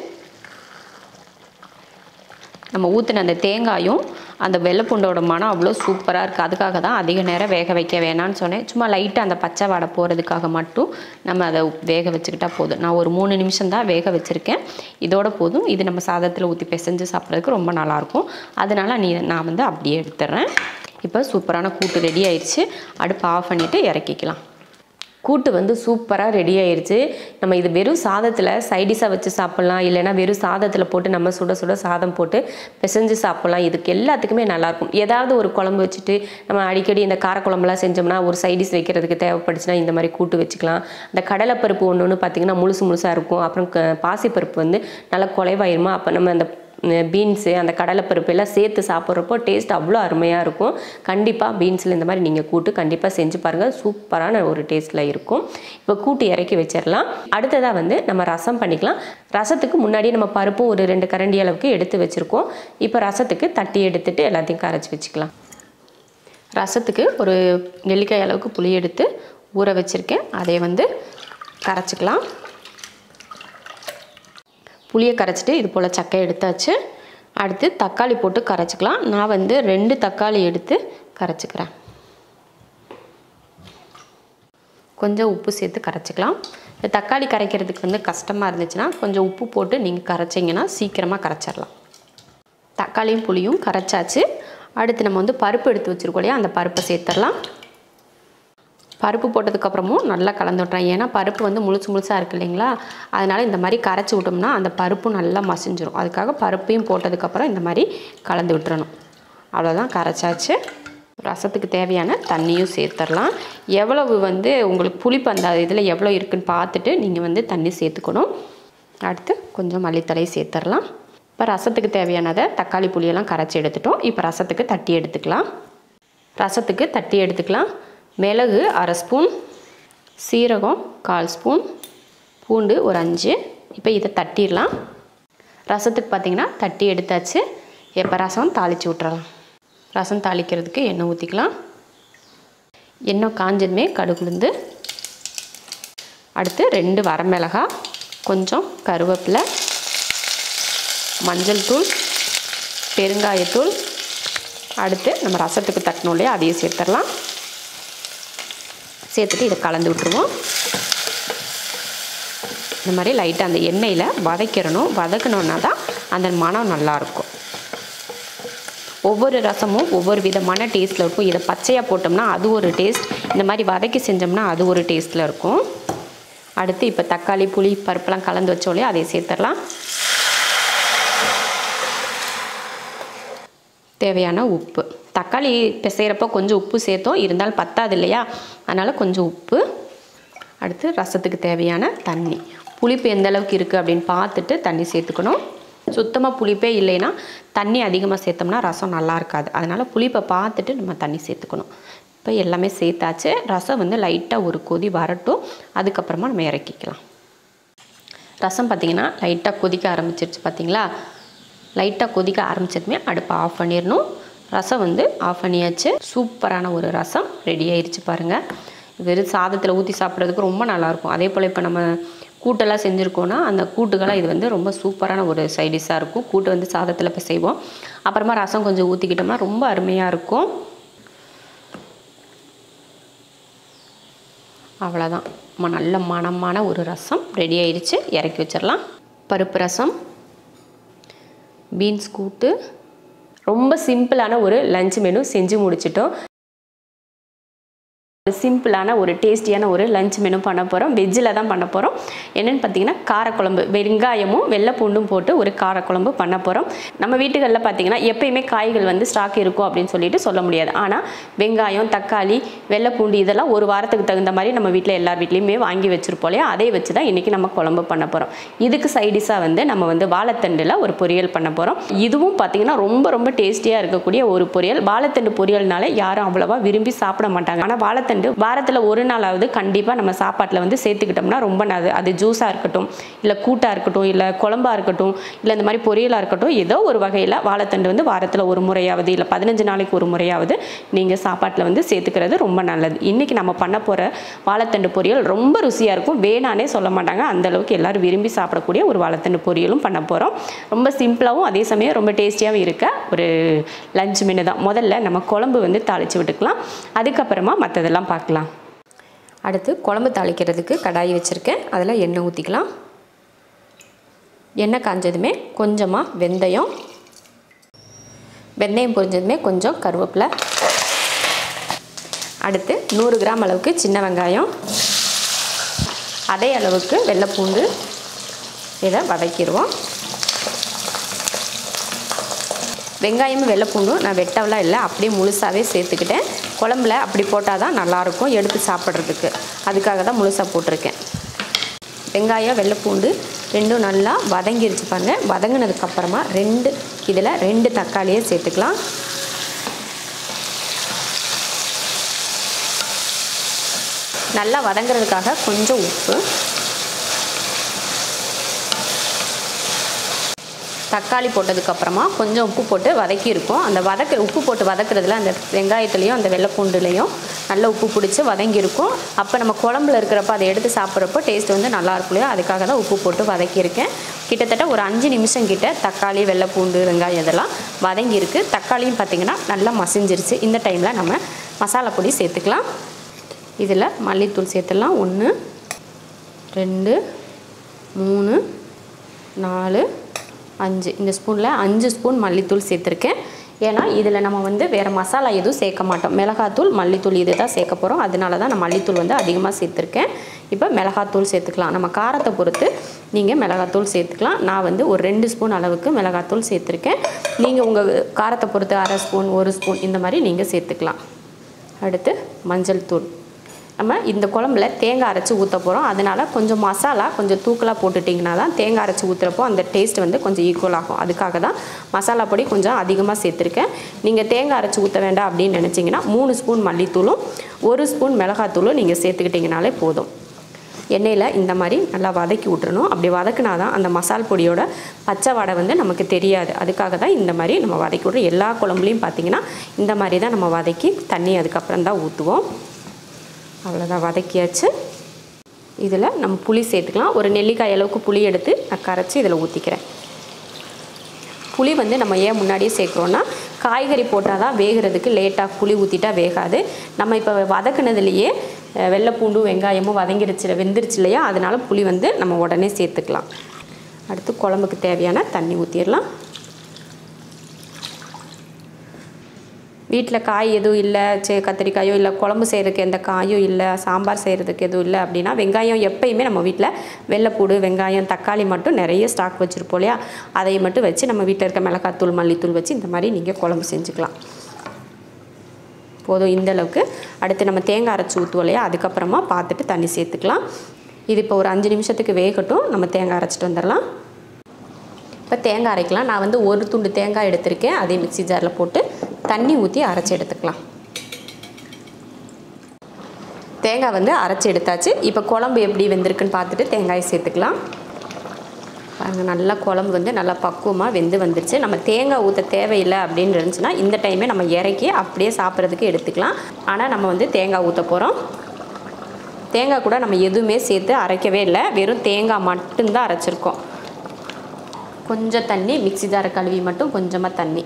நம்ம ஊற்றின அந்த தேங்காயும் அந்த வெள்ளைப்பூண்டோட மனம் அவ்வளோ சூப்பராக இருக்குது அதுக்காக தான் அதிக நேரம் வேக வைக்க வேணாம்னு சொன்னேன் சும்மா லைட்டாக அந்த பச்சை வாடை போகிறதுக்காக மட்டும் நம்ம அதை வேக வச்சுக்கிட்டா போதும் நான் ஒரு மூணு நிமிஷம் தான் வேக வச்சுருக்கேன் இதோட போதும் இது நம்ம சாதத்தில் ஊற்றி பிசைஞ்சு சாப்பிட்றதுக்கு ரொம்ப நல்லாயிருக்கும் அதனால் நீ நான் வந்து அப்படியே எடுத்துட்றேன் இப்போ சூப்பரான கூட்டு ரெடி ஆயிடுச்சு அடுப்பு ஆஃப் பண்ணிவிட்டு இறக்கிக்கலாம் கூட்டு வந்து சூப்பராக ரெடி ஆயிருச்சு நம்ம இது வெறும் சாதத்தில் சைடிஷாக வச்சு சாப்பிட்லாம் இல்லைன்னா வெறும் சாதத்தில் போட்டு நம்ம சுட சுட சாதம் போட்டு பிசைஞ்சு சாப்பிட்லாம் இதுக்கு எல்லாத்துக்குமே நல்லாயிருக்கும் ஏதாவது ஒரு குழம்பு வச்சுட்டு நம்ம அடிக்கடி இந்த காரக்குழம்புலாம் செஞ்சோம்னா ஒரு சைடிஷ் வைக்கிறதுக்கு தேவைப்படுச்சுன்னா இந்த மாதிரி கூட்டு வச்சுக்கலாம் இந்த கடலைப்பருப்பு ஒன்று ஒன்று பார்த்திங்கன்னா முழுசு முழுசாக இருக்கும் அப்புறம் க- பாசிப்பருப்பு வந்து நல்லா குலைவாயிருமா அப்போ நம்ம அந்த பீன்ஸு அந்த கடலைப்பருப்பு எல்லாம் சேர்த்து சாப்பிட்றப்போ டேஸ்ட் அவ்வளோ அருமையாக இருக்கும் கண்டிப்பாக பீன்ஸில் இந்த மாதிரி நீங்கள் கூட்டு கண்டிப்பாக செஞ்சு பாருங்கள் சூப்பரான ஒரு டேஸ்ட்டில் இருக்கும் இப்போ கூட்டு இறக்கி வச்சிடலாம் அடுத்ததாக வந்து நம்ம ரசம் பண்ணிக்கலாம் ரசத்துக்கு முன்னாடியே நம்ம பருப்பும் ஒரு ரெண்டு கரண்டி அளவுக்கு எடுத்து வச்சுருக்கோம் இப்போ ரசத்துக்கு தட்டி எடுத்துட்டு எல்லாத்தையும் கரைச்சி வச்சுக்கலாம் ரசத்துக்கு ஒரு நெல்லிக்காய் அளவுக்கு புளி எடுத்து ஊற வச்சுருக்கேன் அதை வந்து கரைச்சிக்கலாம் புளியை கரைச்சிட்டு இது போல் சக்கை எடுத்தாச்சு அடுத்து தக்காளி போட்டு கரைச்சிக்கலாம் நான் வந்து ரெண்டு தக்காளி எடுத்து கரைச்சிக்கிறேன் கொஞ்சம் உப்பு சேர்த்து கரைச்சிக்கலாம் இந்த தக்காளி கரைக்கிறதுக்கு வந்து கஷ்டமாக இருந்துச்சுன்னா கொஞ்சம் உப்பு போட்டு நீங்கள் கரைச்சிங்கன்னா சீக்கிரமாக கரைச்சிடலாம் தக்காளியும் புளியும் கரைச்சாச்சு அடுத்து நம்ம வந்து பருப்பு எடுத்து வச்சுருக்கோம் இல்லையா அந்த பருப்பை சேர்த்துடலாம் பருப்பு போட்டதுக்கப்புறமும் நல்லா கலந்து விட்றேன் ஏன்னா பருப்பு வந்து முழுசு முழுசாக இருக்கு இல்லைங்களா அதனால் இந்த மாதிரி கரைச்சி விட்டோம்னா அந்த பருப்பும் நல்லா மசிஞ்சிரும் அதுக்காக பருப்பையும் போட்டதுக்கப்புறம் இந்த மாதிரி கலந்து விட்டுறணும் அவ்வளோதான் கரைச்சாச்சு ரசத்துக்கு தேவையான தண்ணியும் சேர்த்துடலாம் எவ்வளவு வந்து உங்களுக்கு புளிப்பு அந்த இதில் எவ்வளோ இருக்குன்னு பார்த்துட்டு நீங்கள் வந்து தண்ணி சேர்த்துக்கணும் அடுத்து கொஞ்சம் மல்லித்தலையை சேர்த்துடலாம் இப்போ ரசத்துக்கு தேவையானதை தக்காளி புளியெல்லாம் கரைச்சி எடுத்துட்டோம் இப்போ ரசத்துக்கு தட்டி எடுத்துக்கலாம் ரசத்துக்கு தட்டி எடுத்துக்கலாம் மிளகு அரை ஸ்பூன் சீரகம் கால் ஸ்பூன் பூண்டு ஒரு அஞ்சு இப்போ இதை தட்டிடலாம் ரசத்துக்கு பார்த்திங்கன்னா தட்டி எடுத்தாச்சு இப்போ ரசம் தாளித்து விட்றலாம் ரசம் தாளிக்கிறதுக்கு எண்ணெய் ஊற்றிக்கலாம் எண்ணெய் காஞ்சதுமே கடுகுலுந்து அடுத்து ரெண்டு வரமிளகா கொஞ்சம் கருவேப்பிலை மஞ்சள் தூள் பெருங்காயத்தூள் அடுத்து நம்ம ரசத்துக்கு தட்டணும் இல்லையா அதையும் சேர்த்துடலாம் சேர்த்துட்டு இதை கலந்து விட்டுருவோம் இந்த மாதிரி லைட்டாக அந்த எண்ணெயில் வதக்கிடணும் வதக்கணுன்னா தான் அந்த மனம் நல்லாயிருக்கும் ஒவ்வொரு ரசமும் ஒவ்வொரு விதமான டேஸ்ட்டில் இருக்கும் இதை பச்சையாக போட்டோம்னா அது ஒரு டேஸ்ட் இந்த மாதிரி வதக்கி செஞ்சோம்னா அது ஒரு டேஸ்ட்டில் இருக்கும் அடுத்து இப்போ தக்காளி புளி பருப்பெல்லாம் கலந்து வச்சோலையே அதை சேர்த்துடலாம் தேவையான உப்பு தக்காளி பிசைகிறப்ப கொஞ்சம் உப்பு சேர்த்தோம் இருந்தாலும் பத்தாது இல்லையா அதனால் கொஞ்சம் உப்பு அடுத்து ரசத்துக்கு தேவையான தண்ணி புளிப்பு எந்த அளவுக்கு இருக்குது அப்படின்னு பார்த்துட்டு தண்ணி சேர்த்துக்கணும் சுத்தமாக புளிப்பே இல்லைன்னா தண்ணி அதிகமாக சேர்த்தோம்னா ரசம் நல்லா இருக்காது அதனால் புளிப்பை பார்த்துட்டு நம்ம தண்ணி சேர்த்துக்கணும் இப்போ எல்லாமே சேர்த்தாச்சு ரசம் வந்து லைட்டாக ஒரு கொதி வரட்டும் அதுக்கப்புறமா நம்ம இறக்கிக்கலாம் ரசம் பார்த்திங்கன்னா லைட்டாக கொதிக்க ஆரம்பிச்சிருச்சு பார்த்தீங்களா லைட்டாக கொதிக்க ஆரம்பிச்சதுமே அடுப்பை ஆஃப் பண்ணிடணும் ரசம் வந்து ஆஃப் பண்ணியாச்சு சூப்பரான ஒரு ரசம் ரெடி ஆயிடுச்சு பாருங்கள் வெறும் சாதத்தில் ஊற்றி சாப்பிட்றதுக்கு ரொம்ப நல்லாயிருக்கும் அதே போல் இப்போ நம்ம கூட்டெல்லாம் செஞ்சுருக்கோன்னா அந்த கூட்டுக்கெல்லாம் இது வந்து ரொம்ப சூப்பரான ஒரு சைடிஷாக இருக்கும் கூட்டு வந்து சாதத்தில் இப்போ செய்வோம் அப்புறமா ரசம் கொஞ்சம் ஊற்றிக்கிட்டோம்னா ரொம்ப அருமையாக இருக்கும் அவ்வளோதான் ம- நல்ல மணமான ஒரு ரசம் ரெடி ஆயிடுச்சு இறக்கி வச்சிடலாம் பருப்பு ரசம் பீன்ஸ் கூட்டு ரொம்ப சிம்பிளான ஒரு லஞ்ச் மெனு செஞ்சு முடிச்சிட்டோம் ஒரு சிம்பிளான ஒரு டேஸ்டியான ஒரு லஞ்ச் மெனு பண்ண போகிறோம் வெஜ்ஜில் தான் பண்ண போகிறோம் என்னென்னு பார்த்தீங்கன்னா காரக்குழம்பு வெங்காயமும் வெள்ளை பூண்டும் போட்டு ஒரு காரக்குழம்பு பண்ண போகிறோம் நம்ம வீட்டுகளில் பார்த்தீங்கன்னா எப்பயுமே காய்கள் வந்து ஸ்டாக் இருக்கும் அப்படின்னு சொல்லிட்டு சொல்ல முடியாது ஆனால் வெங்காயம் தக்காளி வெள்ளை பூண்டு இதெல்லாம் ஒரு வாரத்துக்கு தகுந்த மாதிரி நம்ம வீட்டில் எல்லார் வீட்லேயுமே வாங்கி வச்சுருப்போம் இல்லையா அதை வச்சு தான் இன்றைக்கி நம்ம குழம்பு பண்ண போகிறோம் இதுக்கு சைடிஷாக வந்து நம்ம வந்து வாழைத்தண்டில் ஒரு பொரியல் பண்ண போகிறோம் இதுவும் பார்த்தீங்கன்னா ரொம்ப ரொம்ப டேஸ்டியாக இருக்கக்கூடிய ஒரு பொரியல் வாழைத்தண்டு பொரியல்னாலே யாரும் அவ்வளோவா விரும்பி சாப்பிட மாட்டாங்க ஆனால் வாழைத்தண்டு வாரத்தில் ஒரு நாளாவது கண்டிப்பாக நம்ம சாப்பாட்டில் வந்து சேர்த்துக்கிட்டோம்னா ரொம்ப நல்லது அது ஜூஸாக இருக்கட்டும் இல்லை கூட்டாக இருக்கட்டும் இல்லை குழம்பா இருக்கட்டும் இல்லை இந்த மாதிரி பொரியலாக இருக்கட்டும் ஏதோ ஒரு வகையில் வாழைத்தண்டு வந்து வாரத்தில் ஒரு முறையாவது இல்லை பதினஞ்சு நாளைக்கு ஒரு முறையாவது நீங்கள் சாப்பாட்டில் வந்து சேர்த்துக்கிறது ரொம்ப நல்லது இன்றைக்கி நம்ம பண்ண போகிற வாழைத்தண்டு பொரியல் ரொம்ப ருசியாக இருக்கும் வேணானே சொல்ல மாட்டாங்க அந்த அளவுக்கு எல்லாரும் விரும்பி சாப்பிடக்கூடிய ஒரு வாழைத்தண்டு பொரியலும் பண்ண போகிறோம் ரொம்ப சிம்பிளாகவும் அதே சமயம் ரொம்ப டேஸ்டியாகவும் இருக்க ஒரு லஞ்ச் மெனு தான் முதல்ல நம்ம குழம்பு வந்து தாளித்து விட்டுக்கலாம் அதுக்கப்புறமா மற்றதெல்லாம் பார்க்கலாம் அடுத்து குழம்பு தாளிக்கிறதுக்கு கடாய் வச்சுருக்கேன் அதில் எண்ணெய் ஊற்றிக்கலாம் எண்ணெய் காஞ்சதுமே கொஞ்சமாக வெந்தயம் வெந்தயம் பொரிஞ்சதுமே கொஞ்சம் கருவேப்பிலை அடுத்து நூறு கிராம் அளவுக்கு சின்ன வெங்காயம் அதே அளவுக்கு வெள்ளைப்பூண்டு இதை வதக்கிடுவோம் வெங்காயமும் வெள்ளைப்பூண்டும் நான் வெட்டவெல்லாம் இல்லை அப்படியே முழுசாகவே சேர்த்துக்கிட்டேன் குழம்புல அப்படி போட்டால் தான் நல்லாயிருக்கும் எடுத்து சாப்பிட்றதுக்கு அதுக்காக தான் முழுசாக போட்டிருக்கேன் வெங்காயம் வெள்ளைப்பூண்டு ரெண்டும் நல்லா வதங்கிருச்சு பாருங்க வதங்கினதுக்கப்புறமா ரெண்டு இதில் ரெண்டு தக்காளியை சேர்த்துக்கலாம் நல்லா வதங்குறதுக்காக கொஞ்சம் உப்பு தக்காளி போட்டதுக்கப்புறமா கொஞ்சம் உப்பு போட்டு வதக்கியிருக்கோம் அந்த வதக்க உப்பு போட்டு வதக்குறதுல அந்த வெங்காயத்துலேயும் அந்த வெள்ளைப்பூண்டுலேயும் நல்ல உப்பு பிடிச்சி வதங்கியிருக்கும் அப்போ நம்ம குழம்புல இருக்கிறப்ப அதை எடுத்து சாப்பிட்றப்போ டேஸ்ட் வந்து நல்லா இருக்கும் இல்லையா அதுக்காக தான் உப்பு போட்டு வதக்கியிருக்கேன் கிட்டத்தட்ட ஒரு அஞ்சு நிமிஷம் கிட்ட தக்காளி வெள்ளைப்பூண்டு வெங்காயம் இதெல்லாம் வதங்கியிருக்கு தக்காளியும் பார்த்திங்கன்னா நல்லா மசிஞ்சிருச்சு இந்த டைமில் நம்ம மசாலா பொடி சேர்த்துக்கலாம் இதில் மல்லித்தூள் சேர்த்துடலாம் ஒன்று ரெண்டு மூணு நாலு அஞ்சு இந்த ஸ்பூனில் அஞ்சு ஸ்பூன் மல்லித்தூள் சேர்த்துருக்கேன் ஏன்னா இதில் நம்ம வந்து வேறு மசாலா எதுவும் சேர்க்க மாட்டோம் மிளகாத்தூள் மல்லித்தூள் இது தான் சேர்க்க போகிறோம் அதனால தான் நான் மல்லித்தூள் வந்து அதிகமாக சேர்த்துருக்கேன் இப்போ மிளகாத்தூள் சேர்த்துக்கலாம் நம்ம காரத்தை பொறுத்து நீங்கள் மிளகாத்தூள் சேர்த்துக்கலாம் நான் வந்து ஒரு ரெண்டு ஸ்பூன் அளவுக்கு மிளகாத்தூள் சேர்த்துருக்கேன் நீங்கள் உங்கள் காரத்தை பொறுத்து அரை ஸ்பூன் ஒரு ஸ்பூன் இந்த மாதிரி நீங்கள் சேர்த்துக்கலாம் அடுத்து மஞ்சள் தூள் நம்ம இந்த குழம்புல தேங்காய் அரைச்சி ஊற்ற போகிறோம் அதனால் கொஞ்சம் மசாலா கொஞ்சம் தூக்கலாக போட்டுட்டிங்கன்னா தான் தேங்காய் அரைச்சி ஊற்றுறப்போ அந்த டேஸ்ட் வந்து கொஞ்சம் ஈக்குவல் ஆகும் அதுக்காக தான் மசாலா பொடி கொஞ்சம் அதிகமாக சேர்த்துருக்கேன் நீங்கள் தேங்காய் அரைச்சி ஊற்ற வேண்டாம் அப்படின்னு நினச்சிங்கன்னா மூணு ஸ்பூன் மல்லித்தூளும் ஒரு ஸ்பூன் மிளகாத்தூளும் நீங்கள் சேர்த்துக்கிட்டிங்கனாலே போதும் எண்ணெயில் இந்த மாதிரி நல்லா வதக்கி விட்டுறணும் அப்படி வதக்குனா தான் அந்த மசால் பொடியோட பச்சை வடை வந்து நமக்கு தெரியாது அதுக்காக தான் இந்த மாதிரி நம்ம வதக்கி விட்றோம் எல்லா குழம்புலையும் பார்த்திங்கன்னா இந்த மாதிரி தான் நம்ம வதக்கி தண்ணி அதுக்கப்புறம் தான் ஊற்றுவோம் அவ்வளோதான் வதக்கியாச்சு இதில் நம்ம புளி சேர்த்துக்கலாம் ஒரு நெல்லிக்காய் அளவுக்கு புளி எடுத்து நான் கரைச்சி இதில் ஊற்றிக்கிறேன் புளி வந்து நம்ம ஏன் முன்னாடியே சேர்க்குறோன்னா காய்கறி போட்டால் தான் வேகிறதுக்கு லேட்டாக புளி ஊற்றிட்டா வேகாது நம்ம இப்போ வதக்குனதுலேயே அஹ், வெள்ளைப்பூண்டும் வெங்காயமும் வதங்கிருச்சு வெந்துருச்சு இல்லையா அதனால புளி வந்து நம்ம உடனே சேர்த்துக்கலாம் அடுத்து குழம்புக்கு தேவையான தண்ணி ஊற்றிடலாம் வீட்டில் காய் எதுவும் இல்லை சே கத்திரிக்காயோ இல்லை குழம்பு செய்கிறதுக்கு எந்த காயும் இல்லை சாம்பார் செய்கிறதுக்கு எதுவும் இல்லை அப்படின்னா வெங்காயம் எப்பயுமே நம்ம வீட்டில் வெள்ளைப்பூடு வெங்காயம் தக்காளி மட்டும் நிறைய ஸ்டாக் வச்சுருப்போம் இல்லையா அதை மட்டும் வச்சு நம்ம வீட்டில் இருக்க மிளகாத்தூள் மல்லித்தூள் வச்சு இந்த மாதிரி நீங்கள் குழம்பு செஞ்சுக்கலாம் போதும் இந்த அளவுக்கு அடுத்து நம்ம தேங்காய் அரைச்சி ஊற்றுவோம் இல்லையா அதுக்கப்புறமா பார்த்துட்டு தண்ணி சேர்த்துக்கலாம் இது இப்போ ஒரு அஞ்சு நிமிஷத்துக்கு வேகட்டும் நம்ம தேங்காய் அரைச்சிட்டு வந்துடலாம் இப்போ தேங்காய் அரைக்கலாம் நான் வந்து ஒரு துண்டு தேங்காய் எடுத்திருக்கேன் அதே மிக்ஸி ஜாரில் போட்டு தண்ணி ஊற்றி அரைச்சி எடுத்துக்கலாம் தேங்காய் வந்து அரைச்சி எடுத்தாச்சு இப்போ குழம்பு எப்படி வெந்திருக்குன்னு பார்த்துட்டு தேங்காயை சேர்த்துக்கலாம் பாருங்கள் நல்லா குழம்பு வந்து நல்லா பக்குவமாக வெந்து வந்துருச்சு நம்ம தேங்காய் ஊற்ற தேவையில்லை அப்படின்னு இருந்துச்சுன்னா இந்த டைமே நம்ம இறக்கி அப்படியே சாப்பிட்றதுக்கு எடுத்துக்கலாம் ஆனால் நம்ம வந்து தேங்காய் ஊற்ற போகிறோம் தேங்காய் கூட நம்ம எதுவுமே சேர்த்து அரைக்கவே இல்லை வெறும் தேங்காய் மட்டும்தான் அரைச்சிருக்கோம் கொஞ்சம் தண்ணி மிக்ஸி ஜாரை கழுவி மட்டும் கொஞ்சமாக தண்ணி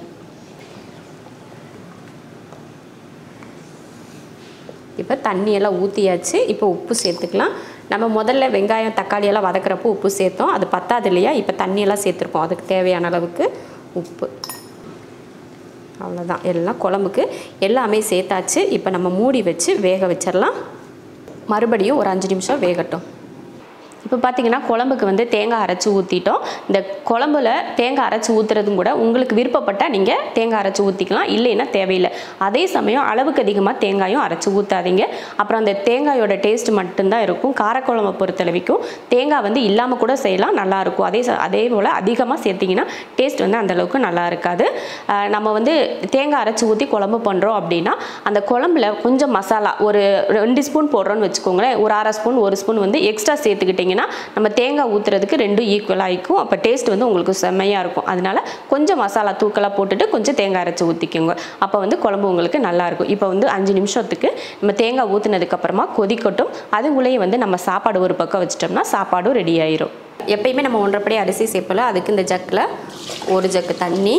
இப்போ தண்ணியெல்லாம் ஊற்றியாச்சு இப்போ உப்பு சேர்த்துக்கலாம் நம்ம முதல்ல வெங்காயம் தக்காளி எல்லாம் வதக்குறப்போ உப்பு சேர்த்தோம் அது பத்தாது இல்லையா இப்போ தண்ணியெல்லாம் சேர்த்துருக்கோம் அதுக்கு தேவையான அளவுக்கு உப்பு அவ்வளோதான் எல்லாம் குழம்புக்கு எல்லாமே சேர்த்தாச்சு இப்போ நம்ம மூடி வச்சு வேக வச்சிடலாம் மறுபடியும் ஒரு அஞ்சு நிமிஷம் வேகட்டும் இப்போ பார்த்தீங்கன்னா குழம்புக்கு வந்து தேங்காய் அரைச்சி ஊற்றிட்டோம் இந்த குழம்புல தேங்காய் அரைச்சி ஊற்றுறதும் கூட உங்களுக்கு விருப்பப்பட்டால் நீங்கள் தேங்காய் அரைச்சி ஊற்றிக்கலாம் இல்லைன்னா தேவையில்லை அதே சமயம் அளவுக்கு அதிகமாக தேங்காயும் அரைச்சி ஊற்றாதீங்க அப்புறம் அந்த தேங்காயோட டேஸ்ட் மட்டும்தான் இருக்கும் காரக்குழம்பை பொறுத்தளவிக்கும் தேங்காய் வந்து இல்லாமல் கூட செய்யலாம் நல்லாயிருக்கும் அதே ச- அதே போல் அதிகமாக சேர்த்திங்கன்னா டேஸ்ட் வந்து அந்த அளவுக்கு நல்லா இருக்காது ஆஹ் நம்ம வந்து தேங்காய் அரைச்சி ஊற்றி குழம்பு பண்ணுறோம் அப்படின்னா அந்த குழம்புல கொஞ்சம் மசாலா ஒரு ரெண்டு ஸ்பூன் போடுறோன்னு வச்சுக்கோங்களேன் ஒரு அரை ஸ்பூன் ஒரு ஸ்பூன் வந்து எக்ஸ்ட்ரா சேர்த்துக்கிட்டிங்கன்னா நம்ம தேங்காய் ஊற்றுறதுக்கு ரெண்டும் ஈக்குவலாக இருக்கும் அப்போ டேஸ்ட் வந்து உங்களுக்கு செம்மையாக இருக்கும் அதனால கொஞ்சம் மசாலா தூக்கலாக போட்டுட்டு கொஞ்சம் தேங்காய் அரைச்சி ஊற்றிக்கோங்க அப்போ வந்து குழம்பு உங்களுக்கு நல்லாயிருக்கும் இப்போ வந்து அஞ்சு நிமிஷத்துக்கு நம்ம தேங்காய் ஊற்றுனதுக்கப்புறமா கொதிக்கட்டும் அதுக்குள்ளேயே வந்து நம்ம சாப்பாடு ஒரு பக்கம் வச்சிட்டோம்னா சாப்பாடும் ரெடி ஆயிரும் எப்பயுமே நம்ம ஒன்றரைப்படி அரிசி சேர்ப்பல அதுக்கு இந்த ஜக்கில் ஒரு ஜக்கு தண்ணி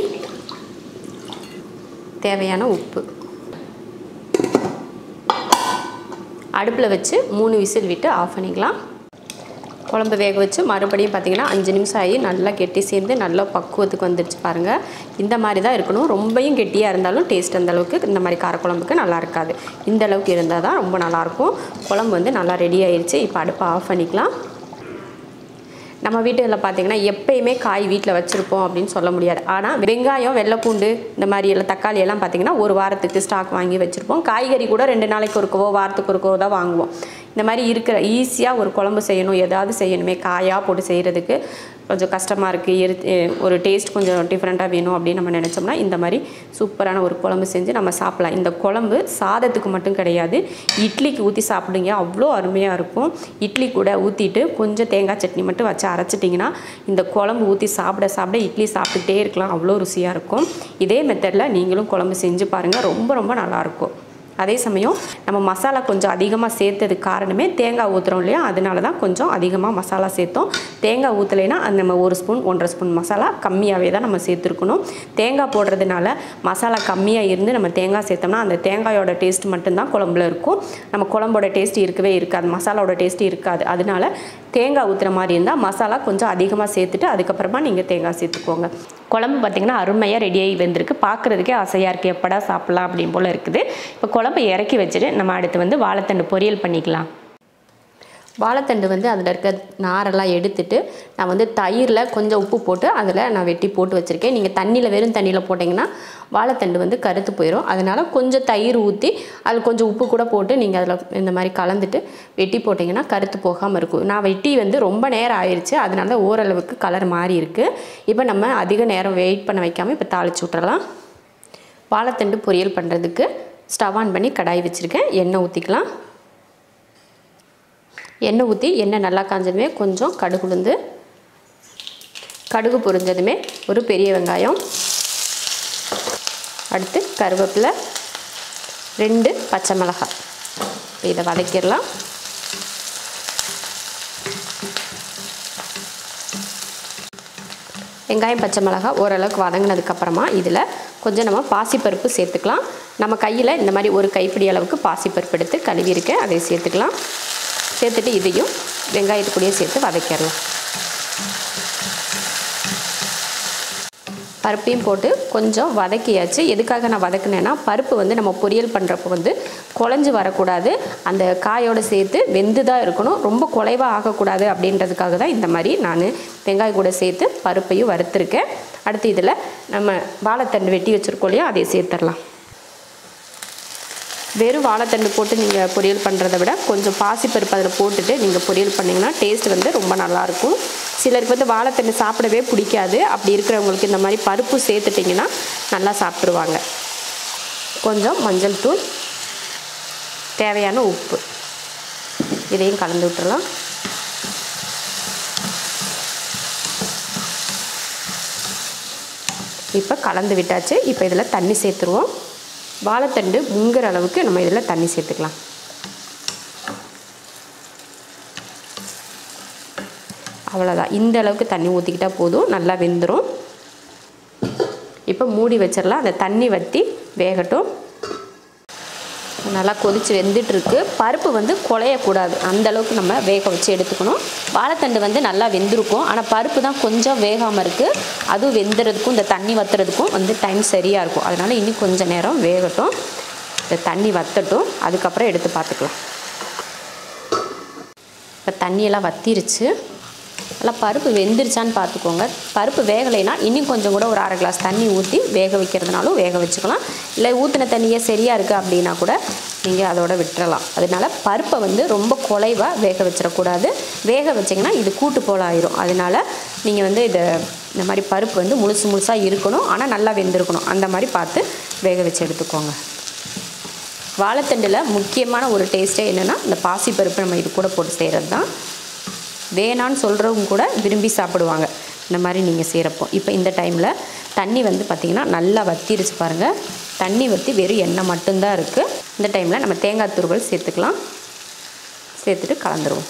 தேவையான உப்பு அடுப்பில் வச்சு மூணு விசில் விட்டு ஆஃப் பண்ணிக்கலாம் குழம்பு வேக வச்சு மறுபடியும் பார்த்தீங்கன்னா அஞ்சு நிமிஷம் ஆகி நல்லா கெட்டி சேர்ந்து நல்லா பக்குவத்துக்கு வந்துருச்சு பாருங்கள் இந்த மாதிரி தான் இருக்கணும் ரொம்பையும் கெட்டியாக இருந்தாலும் டேஸ்ட் அந்த அளவுக்கு இந்த மாதிரி காரக்குழம்புக்கு நல்லா இருக்காது இந்த அளவுக்கு இருந்தால் தான் ரொம்ப நல்லாயிருக்கும் குழம்பு வந்து நல்லா ரெடி ஆயிருச்சு இப்போ அடுப்பை ஆஃப் பண்ணிக்கலாம் நம்ம வீட்டில் பார்த்தீங்கன்னா எப்பயுமே காய் வீட்டில் வச்சுருப்போம் அப்படின்னு சொல்ல முடியாது ஆனால் வெங்காயம் வெள்ளைப்பூண்டு இந்த மாதிரி எல்லாம் தக்காளி எல்லாம் பார்த்தீங்கன்னா ஒரு வாரத்துக்கு ஸ்டாக் வாங்கி வச்சுருப்போம் காய்கறி கூட ரெண்டு நாளைக்கு ஒருக்கவோ வாரத்துக்கு ஒருக்கவோ தான் வாங்குவோம் இந்த மாதிரி இருக்கிற ஈஸியாக ஒரு குழம்பு செய்யணும் ஏதாவது செய்யணுமே காயாக போட்டு செய்கிறதுக்கு கொஞ்சம் கஷ்டமாக இருக்குது எரி ஒரு டேஸ்ட் கொஞ்சம் டிஃப்ரெண்ட்டாக வேணும் அப்படின்னு நம்ம நினச்சோம்னா இந்த மாதிரி சூப்பரான ஒரு குழம்பு செஞ்சு நம்ம சாப்பிடலாம் இந்த குழம்பு சாதத்துக்கு மட்டும் கிடையாது இட்லிக்கு ஊற்றி சாப்பிடுங்க அவ்வளோ அருமையாக இருக்கும் இட்லி கூட ஊற்றிட்டு கொஞ்சம் தேங்காய் சட்னி மட்டும் வச்சு அரைச்சிட்டிங்கன்னா இந்த குழம்பு ஊற்றி சாப்பிட சாப்பிட இட்லி சாப்பிட்டுட்டே இருக்கலாம் அவ்வளோ ருசியாக இருக்கும் இதே மெத்தடில் நீங்களும் குழம்பு செஞ்சு பாருங்கள் ரொம்ப ரொம்ப நல்லாயிருக்கும் அதே சமயம் நம்ம மசாலா கொஞ்சம் அதிகமாக சேர்த்ததுக்கு காரணமே தேங்காய் ஊற்றுறோம் இல்லையா அதனால தான் கொஞ்சம் அதிகமாக மசாலா சேர்த்தோம் தேங்காய் ஊற்றலைன்னா அது நம்ம ஒரு ஸ்பூன் ஒன்றரை ஸ்பூன் மசாலா கம்மியாகவே தான் நம்ம சேர்த்துருக்கணும் தேங்காய் போடுறதுனால மசாலா கம்மியாக இருந்து நம்ம தேங்காய் சேர்த்தோம்னா அந்த தேங்காயோட டேஸ்ட் மட்டும்தான் குழம்புல இருக்கும் நம்ம குழம்போட டேஸ்ட் இருக்கவே இருக்காது மசாலாவோட டேஸ்ட் இருக்காது அதனால தேங்காய் ஊற்றுற மாதிரி இருந்தால் மசாலா கொஞ்சம் அதிகமாக சேர்த்துட்டு அதுக்கப்புறமா நீங்கள் தேங்காய் சேர்த்துக்கோங்க குழம்பு பார்த்திங்கன்னா அருமையாக ரெடியாகி வந்திருக்கு பார்க்குறதுக்கே ஆசையாக இருக்குது எப்படா சாப்பிட்லாம் அப்படின்னு போல் இருக்குது இப்போ குழம்பு இறக்கி வச்சுட்டு நம்ம அடுத்து வந்து வாழைத்தண்டு பொரியல் பண்ணிக்கலாம் வாழைத்தண்டு வந்து அதில் இருக்க நாரெல்லாம் எடுத்துட்டு நான் வந்து தயிரில் கொஞ்சம் உப்பு போட்டு அதில் நான் வெட்டி போட்டு வச்சுருக்கேன் நீங்கள் தண்ணியில் வெறும் தண்ணியில் போட்டிங்கன்னா வாழைத்தண்டு வந்து கருத்து போயிடும் அதனால் கொஞ்சம் தயிர் ஊற்றி அதில் கொஞ்சம் உப்பு கூட போட்டு நீங்கள் அதில் இந்த மாதிரி கலந்துட்டு வெட்டி போட்டிங்கன்னா கருத்து போகாமல் இருக்கும் நான் வெட்டி வந்து ரொம்ப நேரம் ஆயிடுச்சு அதனால ஓரளவுக்கு கலர் மாறி இருக்குது இப்போ நம்ம அதிக நேரம் வெயிட் பண்ண வைக்காமல் இப்போ தாளிச்சு விட்றலாம் வாழைத்தண்டு பொரியல் பண்ணுறதுக்கு ஸ்டவ் ஆன் பண்ணி கடாய் வச்சுருக்கேன் எண்ணெய் ஊற்றிக்கலாம் எண்ணெய் ஊற்றி எண்ணெய் நல்லா காஞ்சதுமே கொஞ்சம் கடுகு உளுந்து கடுகு பொரிஞ்சதுமே ஒரு பெரிய வெங்காயம் அடுத்து கருவேப்பிலை ரெண்டு பச்சை மிளகாய் இப்போ இதை வதக்கிடலாம் வெங்காயம் பச்சை மிளகாய் ஓரளவுக்கு வதங்கினதுக்கப்புறமா இதில் கொஞ்சம் நம்ம பாசிப்பருப்பு சேர்த்துக்கலாம் நம்ம கையில் இந்த மாதிரி ஒரு கைப்பிடி அளவுக்கு பாசிப்பருப்பு எடுத்து கழுவியிருக்கேன் அதை சேர்த்துக்கலாம் சேர்த்துட்டு இதையும் வெங்காயத்து கூடயே சேர்த்து வதக்கிடலாம் பருப்பையும் போட்டு கொஞ்சம் வதக்கியாச்சு எதுக்காக நான் வதக்கினேன்னா பருப்பு வந்து நம்ம பொரியல் பண்ணுறப்போ வந்து குழஞ்சி வரக்கூடாது அந்த காயோடு சேர்த்து வெந்து தான் இருக்கணும் ரொம்ப குலைவாக ஆகக்கூடாது அப்படின்றதுக்காக தான் இந்த மாதிரி நான் வெங்காயம் கூட சேர்த்து பருப்பையும் வறுத்துருக்கேன் அடுத்து இதில் நம்ம வாழைத்தண்டு வெட்டி வச்சுருக்கோம் இல்லையா அதை சேர்த்துடலாம் வெறும் வாழைத்தண்டு போட்டு நீங்கள் பொரியல் பண்ணுறத விட கொஞ்சம் பாசிப்பருப்பு அதில் போட்டுட்டு நீங்கள் பொரியல் பண்ணிங்கன்னா டேஸ்ட் வந்து ரொம்ப நல்லாயிருக்கும் சிலருக்கு வந்து வாழைத்தண்டு சாப்பிடவே பிடிக்காது அப்படி இருக்கிறவங்களுக்கு இந்த மாதிரி பருப்பு சேர்த்துட்டிங்கன்னா நல்லா சாப்பிட்ருவாங்க கொஞ்சம் மஞ்சள் தூள் தேவையான உப்பு இதையும் கலந்து விட்டுறலாம் இப்போ கலந்து விட்டாச்சு இப்போ இதில் தண்ணி சேர்த்துருவோம் வாழைத்தண்டு முங்குற அளவுக்கு நம்ம இதில் தண்ணி சேர்த்துக்கலாம் அவ்வளோதான் இந்த அளவுக்கு தண்ணி ஊற்றிக்கிட்டால் போதும் நல்லா வெந்துடும் இப்போ மூடி வச்சிடலாம் அந்த தண்ணி வற்றி வேகட்டும் நல்லா கொதித்து வெந்துட்டுருக்கு பருப்பு வந்து குழையக்கூடாது அந்த அளவுக்கு நம்ம வேக வச்சு எடுத்துக்கணும் வாழைத்தண்டு வந்து நல்லா வெந்திருக்கும் ஆனால் பருப்பு தான் கொஞ்சம் வேகாமல் இருக்குது அதுவும் வெந்துறதுக்கும் இந்த தண்ணி வத்துறதுக்கும் வந்து டைம் சரியாக இருக்கும் அதனால் இன்னும் கொஞ்சம் நேரம் வேகட்டும் இந்த தண்ணி வத்தட்டும் அதுக்கப்புறம் எடுத்து பார்த்துக்கலாம் இப்போ தண்ணியெல்லாம் வத்திருச்சு நல்லா பருப்பு வெந்துருச்சான்னு பார்த்துக்கோங்க பருப்பு வேகலைன்னா இன்னும் கொஞ்சம் கூட ஒரு அரை கிளாஸ் தண்ணி ஊற்றி வேக வைக்கிறதுனாலும் வேக வச்சுக்கலாம் இல்லை ஊற்றின தண்ணியே சரியாக இருக்குது அப்படின்னா கூட நீங்கள் அதோட விட்டுறலாம் அதனால பருப்பை வந்து ரொம்ப குலைவாக வேக வச்சிடக்கூடாது வேக வச்சிங்கன்னா இது கூட்டு போல் ஆயிரும் அதனால நீங்கள் வந்து இதை இந்த மாதிரி பருப்பு வந்து முழுசு முழுசாக இருக்கணும் ஆனால் நல்லா வெந்திருக்கணும் அந்த மாதிரி பார்த்து வேக வச்சு எடுத்துக்கோங்க வாழைத்தண்டில் முக்கியமான ஒரு டேஸ்ட்டே என்னென்னா இந்த பாசிப்பருப்பு நம்ம இது கூட போட்டு செய்கிறது தான் வேணான்னு சொல்கிறவங்க கூட விரும்பி சாப்பிடுவாங்க இந்த மாதிரி நீங்கள் செய்கிறப்போ இப்போ இந்த டைமில் தண்ணி வந்து பார்த்திங்கன்னா நல்லா வத்திருச்சு பாருங்கள் தண்ணி வற்றி வெறும் எண்ணெய் மட்டும்தான் இருக்குது இந்த டைமில் நம்ம தேங்காய் துருவல் சேர்த்துக்கலாம் சேர்த்துட்டு கலந்துருவோம்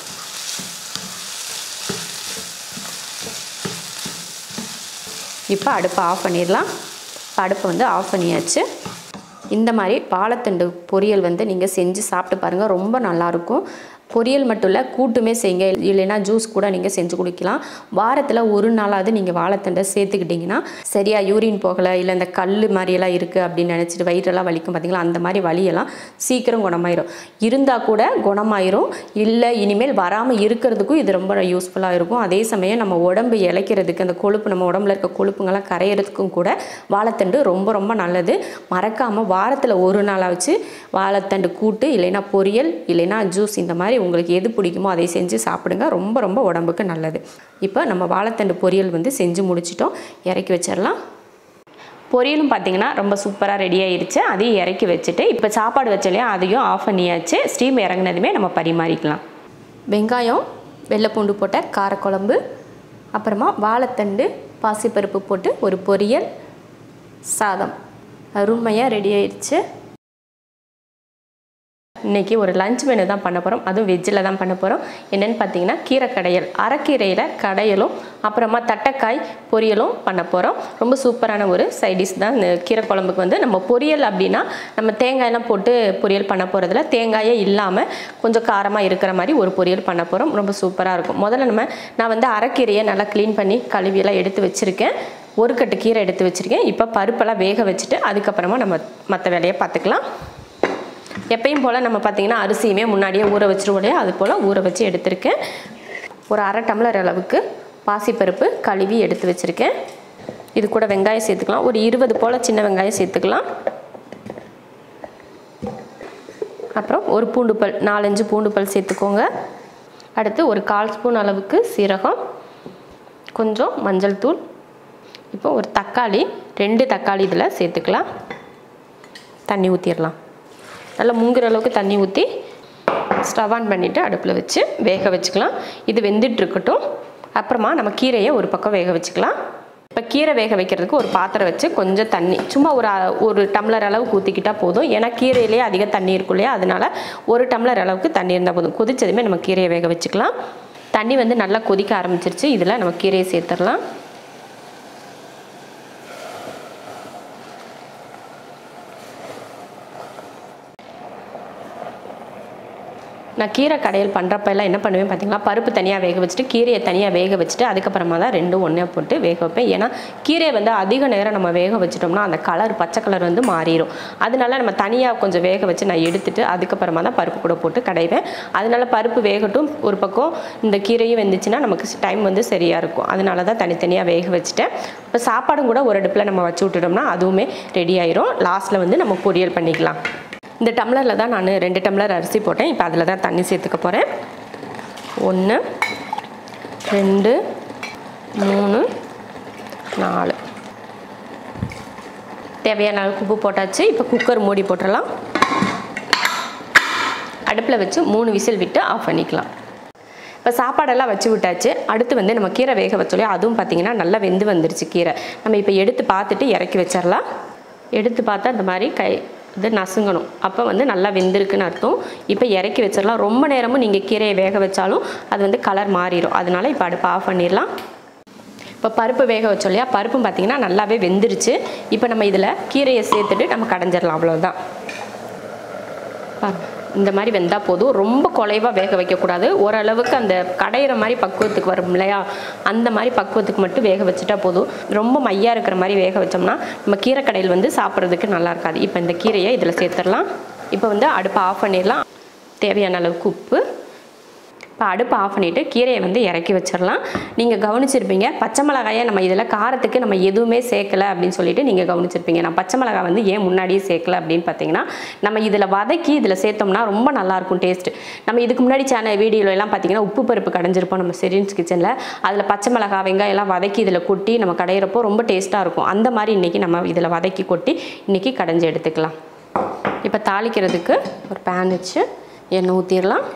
இப்போ அடுப்பை ஆஃப் பண்ணிடலாம் இப்போ அடுப்பை வந்து ஆஃப் பண்ணியாச்சு இந்த மாதிரி வாழைத்தண்டு பொரியல் வந்து நீங்கள் செஞ்சு சாப்பிட்டு பாருங்கள் ரொம்ப நல்லாயிருக்கும் பொரியல் மட்டும் இல்லை கூட்டுமே செய்யுங்க இல்லைன்னா ஜூஸ் கூட நீங்கள் செஞ்சு குடிக்கலாம் வாரத்தில் ஒரு நாளாவது நீங்கள் வாழைத்தண்டை சேர்த்துக்கிட்டிங்கன்னா சரியாக யூரின் போகலை இல்லை இந்த கல் மாதிரியெல்லாம் இருக்குது அப்படின்னு நினச்சிட்டு வயிற்றெல்லாம் வலிக்கும் பார்த்தீங்களா அந்த மாதிரி வலியெல்லாம் சீக்கிரம் குணமாயிரும் இருந்தால் கூட குணமாயிரும் இல்லை இனிமேல் வராமல் இருக்கிறதுக்கும் இது ரொம்ப யூஸ்ஃபுல்லாக இருக்கும் அதே சமயம் நம்ம உடம்பு இழைக்கிறதுக்கு அந்த கொழுப்பு நம்ம உடம்புல இருக்க கொழுப்புங்கெல்லாம் கரையிறதுக்கும் கூட வாழைத்தண்டு ரொம்ப ரொம்ப நல்லது மறக்காமல் வாரத்தில் ஒரு நாளாச்சு வாழைத்தண்டு கூட்டு இல்லைன்னா பொரியல் இல்லைன்னா ஜூஸ் இந்த மாதிரி உங்களுக்கு எது பிடிக்குமோ அதை செஞ்சு சாப்பிடுங்க ரொம்ப ரொம்ப உடம்புக்கு நல்லது இப்போ நம்ம வாழைத்தண்டு பொரியல் வந்து செஞ்சு முடிச்சிட்டோம் இறக்கி வச்சிடலாம் பொரியலும் பார்த்தீங்கன்னா ரொம்ப சூப்பராக ரெடி ஆயிடுச்சு அதையும் இறக்கி வச்சுட்டு இப்போ சாப்பாடு வச்சலையா அதையும் ஆஃப் பண்ணியாச்சு ஸ்டீம் இறங்குனதுமே நம்ம பரிமாறிக்கலாம் வெங்காயம் வெள்ளைப்பூண்டு போட்ட காரக்குழம்பு அப்புறமா வாழைத்தண்டு பாசிப்பருப்பு போட்டு ஒரு பொரியல் சாதம் அருமையாக ரெடி ஆயிடுச்சு இன்றைக்கி ஒரு லஞ்ச் மெனு தான் பண்ண போகிறோம் அதுவும் வெஜ்ஜில் தான் பண்ண போகிறோம் என்னென்னு பார்த்தீங்கன்னா கீரை கடையல் அரைக்கீரையில் கடையலும் அப்புறமா தட்டைக்காய் பொரியலும் பண்ண போகிறோம் ரொம்ப சூப்பரான ஒரு சைடிஷ் தான் இந்த கீரை குழம்புக்கு வந்து நம்ம பொரியல் அப்படின்னா நம்ம தேங்காயெல்லாம் போட்டு பொரியல் பண்ண போகிறதுல தேங்காயே இல்லாமல் கொஞ்சம் காரமாக இருக்கிற மாதிரி ஒரு பொரியல் பண்ண போகிறோம் ரொம்ப சூப்பராக இருக்கும் முதல்ல நம்ம நான் வந்து அரைக்கீரையை நல்லா க்ளீன் பண்ணி கழுவியெல்லாம் எடுத்து வச்சுருக்கேன் ஒரு கட்டு கீரை எடுத்து வச்சுருக்கேன் இப்போ பருப்பெல்லாம் வேக வச்சுட்டு அதுக்கப்புறமா நம்ம மற்ற வேலையை பார்த்துக்கலாம் எப்பயும் போல் நம்ம பார்த்திங்கன்னா அரிசியுமே முன்னாடியே ஊற வச்சிருவோம் இல்லையா அது போல் ஊற வச்சு எடுத்திருக்கேன் ஒரு அரை டம்ளர் அளவுக்கு பாசிப்பருப்பு கழுவி எடுத்து வச்சுருக்கேன் இது கூட வெங்காயம் சேர்த்துக்கலாம் ஒரு இருபது போல் சின்ன வெங்காயம் சேர்த்துக்கலாம் அப்புறம் ஒரு பூண்டு பல் நாலஞ்சு பூண்டு பல் சேர்த்துக்கோங்க அடுத்து ஒரு கால் ஸ்பூன் அளவுக்கு சீரகம் கொஞ்சம் மஞ்சள் தூள் இப்போ ஒரு தக்காளி ரெண்டு தக்காளி இதில் சேர்த்துக்கலாம் தண்ணி ஊற்றிடலாம் நல்லா முங்குற அளவுக்கு தண்ணி ஊற்றி ஸ்டவ் ஆன் பண்ணிவிட்டு அடுப்பில் வச்சு வேக வச்சுக்கலாம் இது வெந்துட்டு இருக்கட்டும் அப்புறமா நம்ம கீரையை ஒரு பக்கம் வேக வச்சுக்கலாம் இப்போ கீரை வேக வைக்கிறதுக்கு ஒரு பாத்திரம் வச்சு கொஞ்சம் தண்ணி சும்மா ஒரு அ- ஒரு டம்ளர் அளவுக்கு ஊற்றிக்கிட்டால் போதும் ஏன்னா கீரையிலேயே அதிக தண்ணி இருக்கும் இல்லையா அதனால ஒரு டம்ளர் அளவுக்கு தண்ணி இருந்தால் போதும் கொதிச்சதுமே நம்ம கீரையை வேக வச்சுக்கலாம் தண்ணி வந்து நல்லா கொதிக்க ஆரம்பிச்சிருச்சு இதில் நம்ம கீரையை சேர்த்துடலாம் நான் கீரை கடையல் பண்ணுறப்ப எல்லாம் என்ன பண்ணுவேன் பார்த்தீங்களா பருப்பு தனியாக வேக வச்சுட்டு கீரையை தனியாக வேக வச்சுட்டு அதுக்கப்புறமா தான் ரெண்டும் ஒன்றே போட்டு வேக வைப்பேன் ஏன்னா கீரையை வந்து அதிக நேரம் நம்ம வேக வச்சிட்டோம்னா அந்த கலர் பச்சை கலர் வந்து மாறிடும் அதனால நம்ம தனியாக கொஞ்சம் வேக வச்சு நான் எடுத்துட்டு அதுக்கப்புறமா தான் பருப்பு கூட போட்டு கடைவேன் அதனால பருப்பு வேகட்டும் ஒரு பக்கம் இந்த கீரையும் வெந்துச்சுன்னா நமக்கு டைம் வந்து சரியாக இருக்கும் அதனால தான் தனித்தனியாக வேக வச்சுட்டேன் இப்போ சாப்பாடும் கூட ஒரு அடுப்பில் நம்ம வச்சு விட்டுட்டோம்னா அதுவுமே ரெடி ஆயிரும் லாஸ்ட்டில் வந்து நம்ம பொரியல் பண்ணிக்கலாம் இந்த டம்ளரில் தான் நான் ரெண்டு டம்ளர் அரிசி போட்டேன் இப்போ அதில் தான் தண்ணி சேர்த்துக்க போகிறேன் ஒன்று ரெண்டு மூணு நாலு தேவையான அளவுக்கு உப்பு போட்டாச்சு இப்போ குக்கர் மூடி போட்டுடலாம் அடுப்பில் வச்சு மூணு விசில் விட்டு ஆஃப் பண்ணிக்கலாம் இப்போ சாப்பாடெல்லாம் வச்சு விட்டாச்சு அடுத்து வந்து நம்ம கீரை வேக வச்சோலையோ அதுவும் பார்த்தீங்கன்னா நல்லா வெந்து வந்துருச்சு கீரை நம்ம இப்போ எடுத்து பார்த்துட்டு இறக்கி வச்சிடலாம் எடுத்து பார்த்தா இந்த மாதிரி கை இது நசுங்கணும் அப்போ வந்து நல்லா வெந்திருக்குன்னு அர்த்தம் இப்போ இறக்கி வச்சிடலாம் ரொம்ப நேரமும் நீங்கள் கீரையை வேக வச்சாலும் அது வந்து கலர் மாறிடும் அதனால இப்போ அடுப்பை ஆஃப் பண்ணிடலாம் இப்போ பருப்பு வேக வச்சோம் இல்லையா பருப்பும் பார்த்தீங்கன்னா நல்லாவே வெந்துருச்சு இப்போ நம்ம இதில் கீரையை சேர்த்துட்டு நம்ம கடைஞ்சிடலாம் அவ்வளோதான் பாருங்க இந்த மாதிரி வெந்தால் போதும் ரொம்ப குலைவாக வேக வைக்கக்கூடாது ஓரளவுக்கு அந்த கடையிற மாதிரி பக்குவத்துக்கு வரும் இல்லையா அந்த மாதிரி பக்குவத்துக்கு மட்டும் வேக வச்சுட்டா போதும் ரொம்ப மையாக இருக்கிற மாதிரி வேக வச்சோம்னா நம்ம கீரை கடையில் வந்து சாப்பிட்றதுக்கு நல்லா இருக்காது இப்போ இந்த கீரையை இதில் சேர்த்துடலாம் இப்போ வந்து அடுப்பை ஆஃப் பண்ணிடலாம் தேவையான அளவுக்கு உப்பு இப்போ அடுப்பை ஆஃப் பண்ணிவிட்டு கீரையை வந்து இறக்கி வச்சிடலாம் நீங்கள் கவனிச்சிருப்பீங்க பச்சை மிளகாயை நம்ம இதில் காரத்துக்கு நம்ம எதுவுமே சேர்க்கல அப்படின்னு சொல்லிட்டு நீங்கள் கவனிச்சிருப்பீங்க நான் பச்சை மிளகாய் வந்து ஏன் முன்னாடியே சேர்க்கல அப்படின்னு பார்த்தீங்கன்னா நம்ம இதில் வதக்கி இதில் சேர்த்தோம்னா ரொம்ப நல்லாயிருக்கும் டேஸ்ட் நம்ம இதுக்கு முன்னாடி சேனல் வீடியோல எல்லாம் பார்த்தீங்கன்னா உப்பு பருப்பு கடைஞ்சிருப்போம் நம்ம செரின்ஸ் கிச்சனில் அதில் பச்சை மிளகாய் வெங்காயம் எல்லாம் வதக்கி இதில் கொட்டி நம்ம கடையிறப்போ ரொம்ப டேஸ்ட்டாக இருக்கும் அந்த மாதிரி இன்றைக்கி நம்ம இதில் வதக்கி கொட்டி இன்றைக்கி கடைஞ்சி எடுத்துக்கலாம் இப்போ தாளிக்கிறதுக்கு ஒரு பேன் வச்சு எண்ணெய் ஊற்றிடலாம்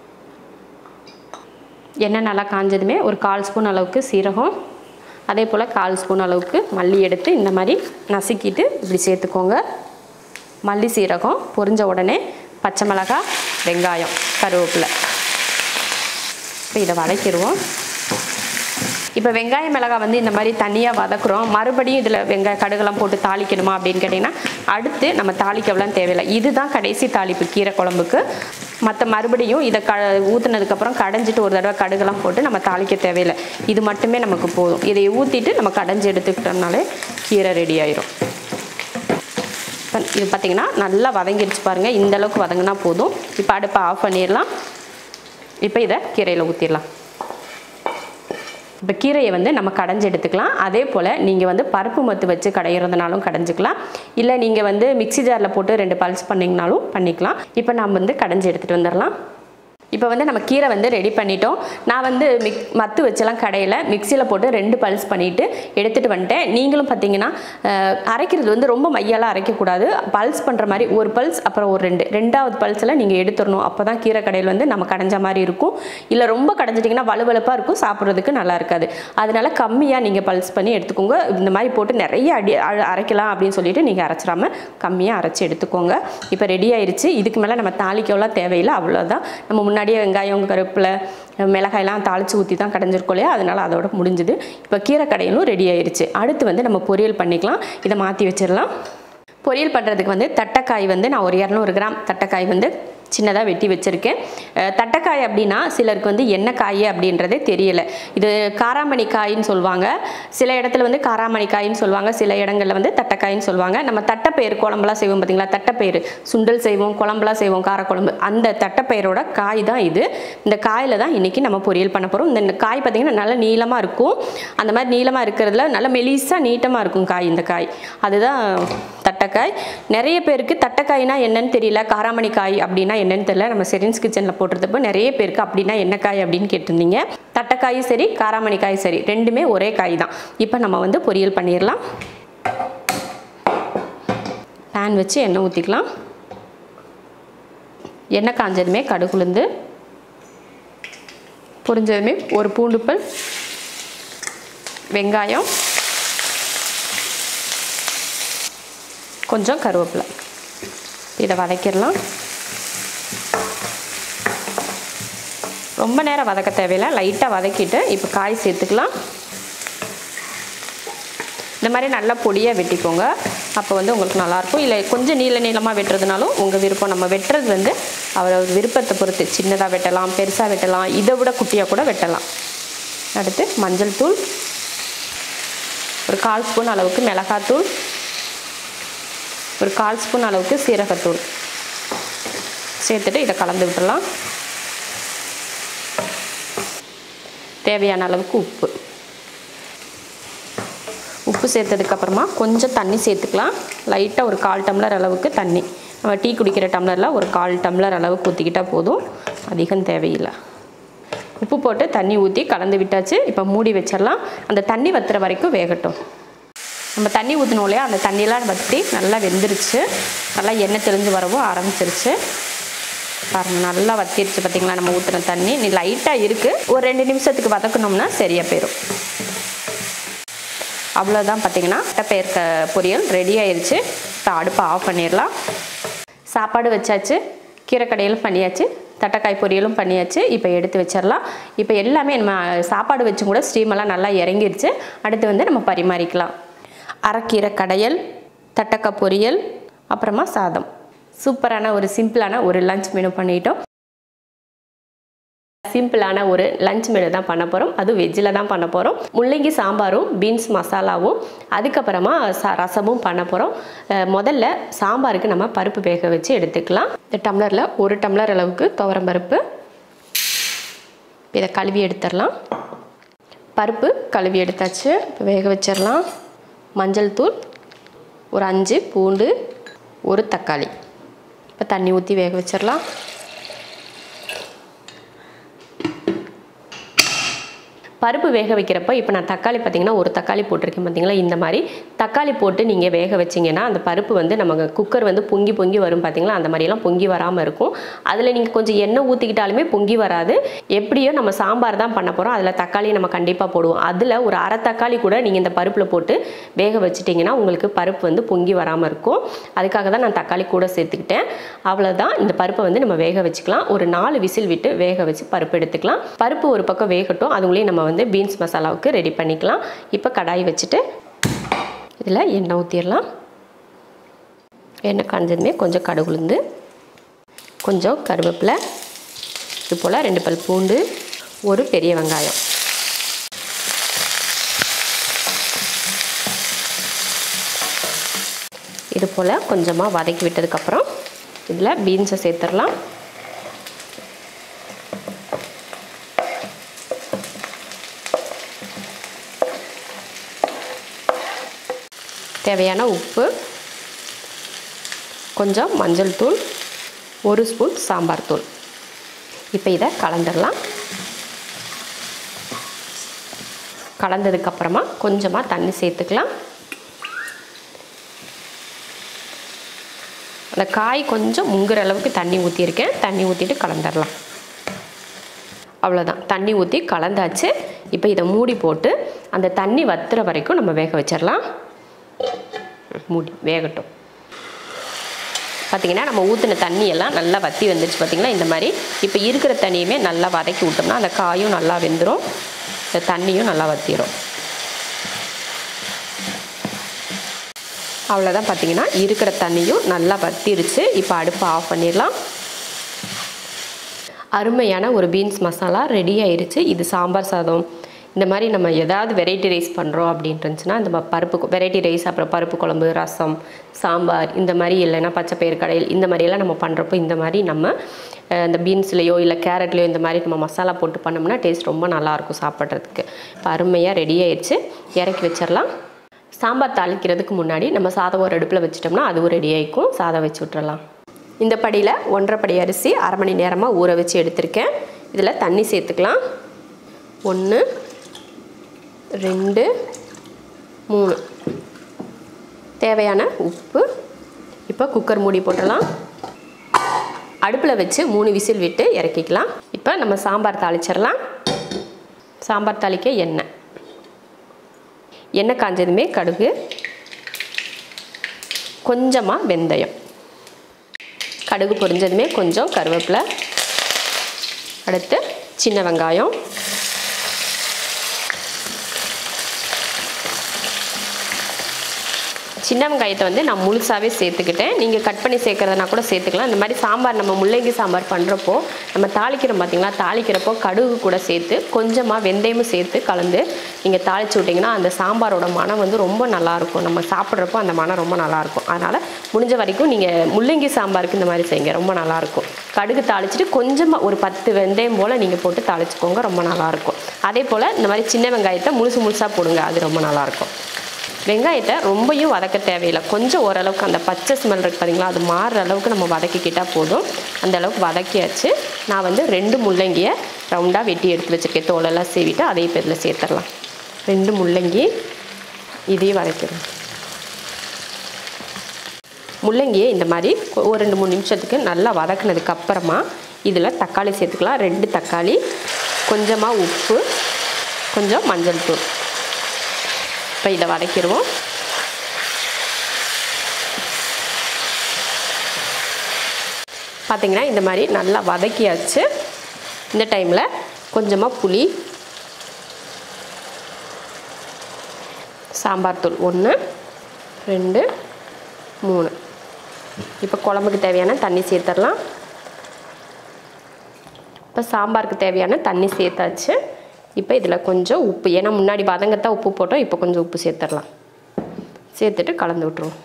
எண்ணெய் நல்லா காஞ்சதுமே ஒரு கால் ஸ்பூன் அளவுக்கு சீரகம் அதே போல் கால் ஸ்பூன் அளவுக்கு மல்லி எடுத்து இந்த மாதிரி நசுக்கிட்டு இப்படி சேர்த்துக்கோங்க மல்லி சீரகம் பொரிஞ்ச உடனே பச்சை மிளகாய் வெங்காயம் கருவேப்பிலை இப்போ இதை வதக்கிடுவோம் இப்போ வெங்காய மிளகாய் வந்து இந்த மாதிரி தனியாக வதக்குறோம் மறுபடியும் இதில் வெங்காய கடுகெல்லாம் போட்டு தாளிக்கணுமா அப்படின்னு கேட்டிங்கன்னா அடுத்து நம்ம தாளிக்கவெல்லாம் தேவையில்லை இதுதான் கடைசி தாளிப்பு கீரை குழம்புக்கு மற்ற மறுபடியும் இதை க ஊற்றுனதுக்கப்புறம் கடைஞ்சிட்டு ஒரு தடவை கடுகெல்லாம் போட்டு நம்ம தாளிக்க தேவையில்லை இது மட்டுமே நமக்கு போதும் இதை ஊற்றிட்டு நம்ம கடைஞ்சி எடுத்துக்கிட்டோம்னாலே கீரை ரெடி ஆயிரும் இப்போ இது பார்த்திங்கன்னா நல்லா வதங்கிருச்சு பாருங்கள் இந்த அளவுக்கு வதங்கினா போதும் இப்போ அடுப்பை ஆஃப் பண்ணிடலாம் இப்போ இதை கீரையில் ஊற்றிடலாம் இப்போ கீரையை வந்து நம்ம கடைஞ்சி எடுத்துக்கலாம் அதே போல் நீங்கள் வந்து பருப்பு மத்து வச்சு கடையிறதுனாலும் கடைஞ்சிக்கலாம் இல்லை நீங்கள் வந்து மிக்ஸி ஜாரில் போட்டு ரெண்டு பல்ஸ் பண்ணிங்கனாலும் பண்ணிக்கலாம் இப்போ நம்ம வந்து கடைஞ்சி எடுத்துகிட்டு வந்துடலாம் இப்போ வந்து நம்ம கீரை வந்து ரெடி பண்ணிட்டோம் நான் வந்து மிக் மத்து வச்செல்லாம் கடையில் மிக்சியில் போட்டு ரெண்டு பல்ஸ் பண்ணிவிட்டு எடுத்துகிட்டு வந்துட்டேன் நீங்களும் பார்த்தீங்கன்னா அஹ், அரைக்கிறது வந்து ரொம்ப மையாலாம் அரைக்கக்கூடாது பல்ஸ் பண்ணுற மாதிரி ஒரு பல்ஸ் அப்புறம் ஒரு ரெண்டு ரெண்டாவது பல்ஸில் நீங்கள் எடுத்துடணும் அப்போ தான் கீரை கடையில் வந்து நம்ம கடைஞ்ச மாதிரி இருக்கும் இல்லை ரொம்ப கடைஞ்சிட்டிங்கன்னா வலுவலுப்பாக இருக்கும் சாப்பிட்றதுக்கு நல்லா இருக்காது அதனால கம்மியாக நீங்கள் பல்ஸ் பண்ணி எடுத்துக்கோங்க இந்த மாதிரி போட்டு நிறைய அடி அ- அரைக்கலாம் அப்படின்னு சொல்லிட்டு நீங்கள் அரைச்சிடாம கம்மியாக அரைச்சி எடுத்துக்கோங்க இப்போ ரெடி ஆயிருச்சு இதுக்கு மேலே நம்ம தாளிக்கலாம் தேவையில்லை அவ்வளோதான் நம்ம முன்னாடியே வெங்காயம் கருவேப்பிலை மிளகாயெல்லாம் தாளித்து ஊற்றி தான் கடைஞ்சிருக்கோம் இல்லையா அதனால் அதோட முடிஞ்சுது இப்போ கீரை கடையிலும் ரெடி ஆயிருச்சு அடுத்து வந்து நம்ம பொரியல் பண்ணிக்கலாம் இதை மாற்றி வச்சிடலாம் பொரியல் பண்ணுறதுக்கு வந்து தட்டைக்காய் வந்து நான் ஒரு இரநூறு கிராம் தட்டைக்காய் வந்து சின்னதாக வெட்டி வச்சுருக்கேன் அஹ் தட்டைக்காய் அப்படின்னா சிலருக்கு வந்து என்ன காய் அப்படின்றதே தெரியல இது காராமணி காயின்னு சொல்லுவாங்க சில இடத்துல வந்து காராமணி காயின்னு சொல்லுவாங்க சில இடங்களில் வந்து தட்டைக்காயின்னு சொல்லுவாங்க நம்ம தட்டைப்பயிறு குழம்புலாம் செய்வோம் பார்த்தீங்களா தட்டைப்பயிறு சுண்டல் செய்வோம் குழம்புலாம் செய்வோம் காரக்குழம்பு அந்த தட்டைப்பயிரோட காய் தான் இது இந்த காயில் தான் இன்றைக்கி நம்ம பொரியல் பண்ண போகிறோம் இந்த காய் பார்த்திங்கன்னா நல்லா நீளமாக இருக்கும் அந்த மாதிரி நீளமாக இருக்கிறதுல நல்ல மெலிசாக நீட்டமாக இருக்கும் காய் இந்த காய் அதுதான் தட்டைக்காய் நிறைய பேருக்கு தட்டைக்காய்னா என்னன்னு தெரியல காராமணி காய் அப்படின்னா என்னன்னு தெரியல நம்ம செரின்ஸ் கிச்சனில் போட்டிருந்தப்போ நிறைய பேருக்கு அப்படின்னா என்ன காய் அப்படின்னு கேட்டிருந்தீங்க தட்டைக்காயும் சரி காராமணி காய் சரி ரெண்டுமே ஒரே காய் தான் இப்போ நம்ம வந்து பொரியல் பண்ணிடலாம் பேன் வச்சு எண்ணெய் ஊற்றிக்கலாம் எண்ணெய் காஞ்சதுமே கடுகுலுந்து பொரிஞ்சதுமே ஒரு பூண்டு பல் வெங்காயம் கொஞ்சம் கருவேப்பிலை இதை வதக்கிடலாம் ரொம்ப நேரம் வதக்க தேவையில்லை லைட்டாக வதக்கிட்டு இப்போ காய் சேர்த்துக்கலாம் இந்த மாதிரி நல்லா பொடியாக வெட்டிக்கோங்க அப்போ வந்து உங்களுக்கு நல்லாயிருக்கும் இல்லை கொஞ்சம் நீள நீளமாக வெட்டுறதுனாலும் உங்கள் விருப்பம் நம்ம வெட்டுறது வந்து அவரவர் விருப்பத்தை பொறுத்து சின்னதாக வெட்டலாம் பெருசாக வெட்டலாம் இதை விட குட்டியாக கூட வெட்டலாம் அடுத்து மஞ்சள் தூள் ஒரு கால் ஸ்பூன் அளவுக்கு மிளகாத்தூள் ஒரு கால் ஸ்பூன் அளவுக்கு சீரகத்தூள் சேர்த்துட்டு இதை கலந்து விட்டுடலாம் தேவையான அளவுக்கு உப்பு உப்பு சேர்த்ததுக்கப்புறமா கொஞ்சம் தண்ணி சேர்த்துக்கலாம் லைட்டாக ஒரு கால் டம்ளர் அளவுக்கு தண்ணி நம்ம டீ குடிக்கிற டம்ளரில் ஒரு கால் டம்ளர் அளவுக்கு ஊற்றிக்கிட்டால் போதும் அதிகம் தேவையில்லை உப்பு போட்டு தண்ணி ஊற்றி கலந்து விட்டாச்சு இப்போ மூடி வச்சிடலாம் அந்த தண்ணி வத்துற வரைக்கும் வேகட்டும் நம்ம தண்ணி ஊற்றினோம் இல்லையா அந்த தண்ணியெல்லாம் வற்றி நல்லா வெந்துருச்சு நல்லா எண்ணெய் தெளிஞ்சு வரவும் ஆரம்பிச்சிருச்சு பாருங்க நல்லா வத்திருச்சு பார்த்தீங்களா நம்ம ஊற்றின தண்ணி நீ லைட்டாக இருக்குது ஒரு ரெண்டு நிமிஷத்துக்கு வதக்கணும்னா சரியாக போயிடும் அவ்வளோதான் பார்த்தீங்கன்னா தட்டைப்பயிர் க பொரியல் ரெடி ஆயிருச்சு இப்போ அடுப்பை ஆஃப் பண்ணிடலாம் சாப்பாடு வச்சாச்சு கீரை கடையிலும் பண்ணியாச்சு தட்டைக்காய் பொரியலும் பண்ணியாச்சு இப்போ எடுத்து வச்சிடலாம் இப்போ எல்லாமே நம்ம சாப்பாடு வச்சும் கூட ஸ்டீமெல்லாம் நல்லா இறங்கிருச்சு அடுத்து வந்து நம்ம பரிமாறிக்கலாம் அரைக்கீரை கடையல் தட்டைக்காய் பொரியல் அப்புறமா சாதம் சூப்பரான ஒரு சிம்பிளான ஒரு லஞ்ச் மெனு பண்ணிட்டோம் சிம்பிளான ஒரு லஞ்ச் மெனு தான் பண்ண போகிறோம் அது வெஜ்ஜில் தான் பண்ண போகிறோம் முள்ளங்கி சாம்பாரும் பீன்ஸ் மசாலாவும் அதுக்கப்புறமா ச ரசமும் பண்ண போகிறோம் முதல்ல சாம்பாருக்கு நம்ம பருப்பு வேக வச்சு எடுத்துக்கலாம் இந்த டம்ளரில் ஒரு டம்ளர் அளவுக்கு துவரம் பருப்பு இதை கழுவி எடுத்துடலாம் பருப்பு கழுவி எடுத்தாச்சு இப்போ வேக வச்சிடலாம் மஞ்சள் தூள் ஒரு அஞ்சு பூண்டு ஒரு தக்காளி இப்போ தண்ணி ஊற்றி வேக வச்சிடலாம் பருப்பு வேக வைக்கிறப்போ இப்போ நான் தக்காளி பார்த்தீங்கன்னா ஒரு தக்காளி போட்டிருக்கேன் பார்த்தீங்களா இந்த மாதிரி தக்காளி போட்டு நீங்கள் வேக வச்சிங்கன்னா அந்த பருப்பு வந்து நமக்கு குக்கர் வந்து பொங்கி பொங்கி வரும் பார்த்தீங்களா அந்த மாதிரியெல்லாம் பொங்கி வராமல் இருக்கும் அதில் நீங்கள் கொஞ்சம் எண்ணெய் ஊற்றிக்கிட்டாலுமே பொங்கி வராது எப்படியோ நம்ம சாம்பார் தான் பண்ண போகிறோம் அதில் தக்காளி நம்ம கண்டிப்பாக போடுவோம் அதில் ஒரு அரை தக்காளி கூட நீங்கள் இந்த பருப்பில் போட்டு வேக வச்சிட்டிங்கன்னா உங்களுக்கு பருப்பு வந்து பொங்கி வராமல் இருக்கும் அதுக்காக தான் நான் தக்காளி கூட சேர்த்துக்கிட்டேன் அவ்வளோதான் இந்த பருப்பை வந்து நம்ம வேக வச்சுக்கலாம் ஒரு நாலு விசில் விட்டு வேக வச்சு பருப்பு எடுத்துக்கலாம் பருப்பு ஒரு பக்கம் வேகட்டும் அதுக்குள்ளேயும் நம்ம வந்து பீன்ஸ் மசாலாவுக்கு ரெடி பண்ணிக்கலாம் இப்போ கடாய் வச்சுட்டு இதில் எண்ணெய் ஊற்றிடலாம் எண்ணெய் காஞ்சதுமே கொஞ்சம் கடுகுளுந்து கொஞ்சம் கருவேப்பிலை இது போல் ரெண்டு பல் பூண்டு ஒரு பெரிய வெங்காயம் இது போல் கொஞ்சமாக வதக்கி விட்டதுக்கப்புறம் இதில் பீன்ஸை சேர்த்துடலாம் தேவையான உப்பு கொஞ்சம் மஞ்சள் தூள் ஒரு ஸ்பூன் சாம்பார் தூள் இப்போ இதை கலந்துடலாம் கலந்ததுக்கப்புறமா கொஞ்சமாக தண்ணி சேர்த்துக்கலாம் அந்த காய் கொஞ்சம் முங்குற அளவுக்கு தண்ணி ஊற்றியிருக்கேன் தண்ணி ஊற்றிட்டு கலந்துடலாம் அவ்வளோதான் தண்ணி ஊற்றி கலந்தாச்சு இப்போ இதை மூடி போட்டு அந்த தண்ணி வத்துற வரைக்கும் நம்ம வேக வச்சிடலாம் மூடி வேகட்டும் பார்த்திங்கன்னா நம்ம ஊற்றின தண்ணி எல்லாம் நல்லா வற்றி வந்துருச்சு பார்த்திங்களா இந்த மாதிரி இப்போ இருக்கிற தண்ணியுமே நல்லா வதக்கி விட்டோம்னா அந்த காயும் நல்லா வெந்துடும் இந்த தண்ணியும் நல்லா வற்றிடும் அவ்வளோதான் பார்த்தீங்கன்னா இருக்கிற தண்ணியும் நல்லா வத்திருச்சு இப்போ அடுப்பை ஆஃப் பண்ணிடலாம் அருமையான ஒரு பீன்ஸ் மசாலா ரெடி ஆயிருச்சு இது சாம்பார் சாதம் இந்த மாதிரி நம்ம ஏதாவது வெரைட்டி ரைஸ் பண்ணுறோம் அப்படின்ட்டு இருந்துச்சுன்னா இந்த பருப்பு வெரைட்டி ரைஸ் அப்புறம் பருப்பு குழம்பு ரசம் சாம்பார் இந்த மாதிரி இல்லைன்னா பச்சைப்பயிறு கடையில் இந்த மாதிரியெல்லாம் நம்ம பண்ணுறப்போ இந்த மாதிரி நம்ம அஹ், இந்த பீன்ஸ்லேயோ இல்லை கேரட்லேயோ இந்த மாதிரி நம்ம மசாலா போட்டு பண்ணோம்னா டேஸ்ட் ரொம்ப நல்லாயிருக்கும் சாப்பிட்றதுக்கு இப்போ அருமையாக ரெடி ஆயிடுச்சு இறக்கி வச்சிடலாம் சாம்பார் தாளிக்கிறதுக்கு முன்னாடி நம்ம சாதம் ஒரு அடுப்பில் வச்சிட்டோம்னா அதுவும் ரெடி ஆகிக்கும் சாதம் வச்சு விட்றலாம் இந்த படியில் ஒன்றரை படி அரிசி அரை மணி நேரமாக ஊற வச்சு எடுத்திருக்கேன் இதில் தண்ணி சேர்த்துக்கலாம் ஒன்று ரெண்டு மூணு தேவையான உப்பு இப்போ குக்கர் மூடி போட்டுடலாம் அடுப்பில் வச்சு மூணு விசில் விட்டு இறக்கிக்கலாம் இப்போ நம்ம சாம்பார் தாளிச்சிடலாம் சாம்பார் தாளிக்க எண்ணெய் எண்ணெய் காஞ்சதுமே கடுகு கொஞ்சமாக வெந்தயம் கடுகு பொரிஞ்சதுமே கொஞ்சம் கருவேப்பிலை அடுத்து சின்ன வெங்காயம் சின்ன வெங்காயத்தை வந்து நான் முழுசாகவே சேர்த்துக்கிட்டேன் நீங்கள் கட் பண்ணி சேர்க்குறதுனா கூட சேர்த்துக்கலாம் இந்த மாதிரி சாம்பார் நம்ம முள்ளங்கி சாம்பார் பண்ணுறப்போ நம்ம தாளிக்கிறோம் பார்த்தீங்களா தாளிக்கிறப்போ கடுகு கூட சேர்த்து கொஞ்சமாக வெந்தயமும் சேர்த்து கலந்து நீங்கள் தாளிச்சு விட்டிங்கன்னா அந்த சாம்பாரோட மனம் வந்து ரொம்ப நல்லாயிருக்கும் நம்ம சாப்பிட்றப்போ அந்த மனம் ரொம்ப நல்லாயிருக்கும் அதனால் முடிஞ்ச வரைக்கும் நீங்கள் முள்ளங்கி சாம்பாருக்கு இந்த மாதிரி செய்யுங்க ரொம்ப நல்லாயிருக்கும் கடுகு தாளிச்சிட்டு கொஞ்சமாக ஒரு பத்து வெந்தயம் போல் நீங்கள் போட்டு தாளிச்சுக்கோங்க ரொம்ப நல்லாயிருக்கும் அதே போல் இந்த மாதிரி சின்ன வெங்காயத்தை முழுசு முழுசாக போடுங்க அது ரொம்ப நல்லாயிருக்கும் வெங்காயத்தை ரொம்பவும் வதக்க தேவையில்லை கொஞ்சம் ஓரளவுக்கு அந்த பச்சை ஸ்மெல் இருக்குது பார்த்தீங்களா அது மாறுற அளவுக்கு நம்ம வதக்கிக்கிட்டால் போதும் அந்த அளவுக்கு வதக்கியாச்சு நான் வந்து ரெண்டு முள்ளங்கியை ரவுண்டாக வெட்டி எடுத்து வச்சுருக்கேன் தோலெல்லாம் சீவிட்டு அதையும் இப்போ இதில் சேர்த்துடலாம் ரெண்டு முள்ளங்கி இதையும் வதக்கிடுறேன் முள்ளங்கியை இந்த மாதிரி ஒரு ரெண்டு மூணு நிமிஷத்துக்கு நல்லா வதக்குனதுக்கு அப்புறமா இதில் தக்காளி சேர்த்துக்கலாம் ரெண்டு தக்காளி கொஞ்சமாக உப்பு கொஞ்சம் மஞ்சள் தூள் இப்போ இதை வதக்கிடுவோம் பார்த்தீங்கன்னா இந்த மாதிரி நல்லா வதக்கியாச்சு இந்த டைமில் கொஞ்சமாக புளி சாம்பார் தூள் ஒன்று ரெண்டு மூணு இப்போ குழம்புக்கு தேவையான தண்ணி சேர்த்துடலாம் இப்போ சாம்பாருக்கு தேவையான தண்ணி சேர்த்தாச்சு இப்போ இதில் கொஞ்சம் உப்பு ஏன்னா முன்னாடி வதங்கத்தான் உப்பு போட்டோம் இப்போ கொஞ்சம் உப்பு சேர்த்துடலாம் சேர்த்துட்டு கலந்து விட்ருவோம்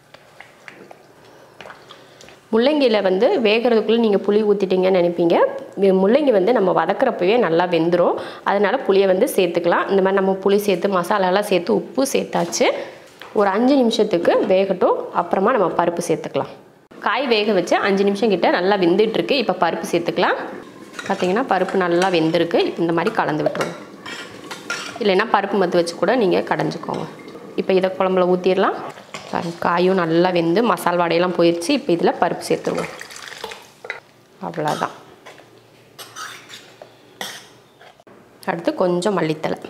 முள்ளங்கியில் வந்து வேகிறதுக்குள்ளே நீங்கள் புளி ஊற்றிட்டீங்கன்னு நினைப்பீங்க வி- முள்ளங்கி வந்து நம்ம வதக்குறப்பவே நல்லா வெந்துடும் அதனால் புளியை வந்து சேர்த்துக்கலாம் இந்த மாதிரி நம்ம புளி சேர்த்து மசாலாலாம் சேர்த்து உப்பு சேர்த்தாச்சு ஒரு அஞ்சு நிமிஷத்துக்கு வேகட்டும் அப்புறமா நம்ம பருப்பு சேர்த்துக்கலாம் காய் வேக வச்சு அஞ்சு நிமிஷம் கிட்ட நல்லா வெந்துட்டுருக்கு இப்போ பருப்பு சேர்த்துக்கலாம் பார்த்தீங்கன்னா பருப்பு நல்லா வெந்திருக்கு இப்போ இந்த மாதிரி கலந்து விட்டுருவோம் இல்லைன்னா பருப்பு மத்து வச்சு கூட நீங்கள் கடைஞ்சிக்கோங்க இப்போ இதை குழம்புல ஊற்றிடலாம் பாருங்க காயும் நல்லா வெந்து மசால் வாடையெல்லாம் போயிடுச்சு இப்போ இதில் பருப்பு சேர்த்துருவோம் அவ்வளோதான் அடுத்து கொஞ்சம் மல்லித்தலை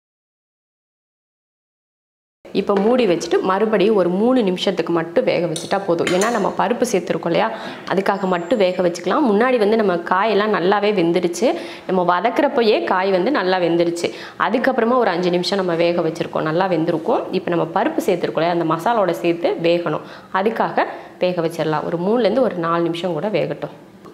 இப்போ மூடி வச்சுட்டு மறுபடியும் ஒரு மூணு நிமிஷத்துக்கு மட்டும் வேக வச்சுட்டா போதும் ஏன்னா நம்ம பருப்பு சேர்த்துருக்கோம் இல்லையா அதுக்காக மட்டும் வேக வச்சுக்கலாம் முன்னாடி வந்து நம்ம காயெல்லாம் நல்லாவே வெந்துருச்சு நம்ம வதக்குறப்போயே காய் வந்து நல்லா வெந்துருச்சு அதுக்கப்புறமா ஒரு அஞ்சு நிமிஷம் நம்ம வேக வச்சுருக்கோம் நல்லா வெந்திருக்கும் இப்போ நம்ம பருப்பு சேர்த்துருக்கோம் இல்லையா அந்த மசாலாவோட சேர்த்து வேகணும் அதுக்காக வேக வச்சிடலாம் ஒரு மூணுலேருந்து ஒரு நாலு நிமிஷம் கூட வேகட்டும்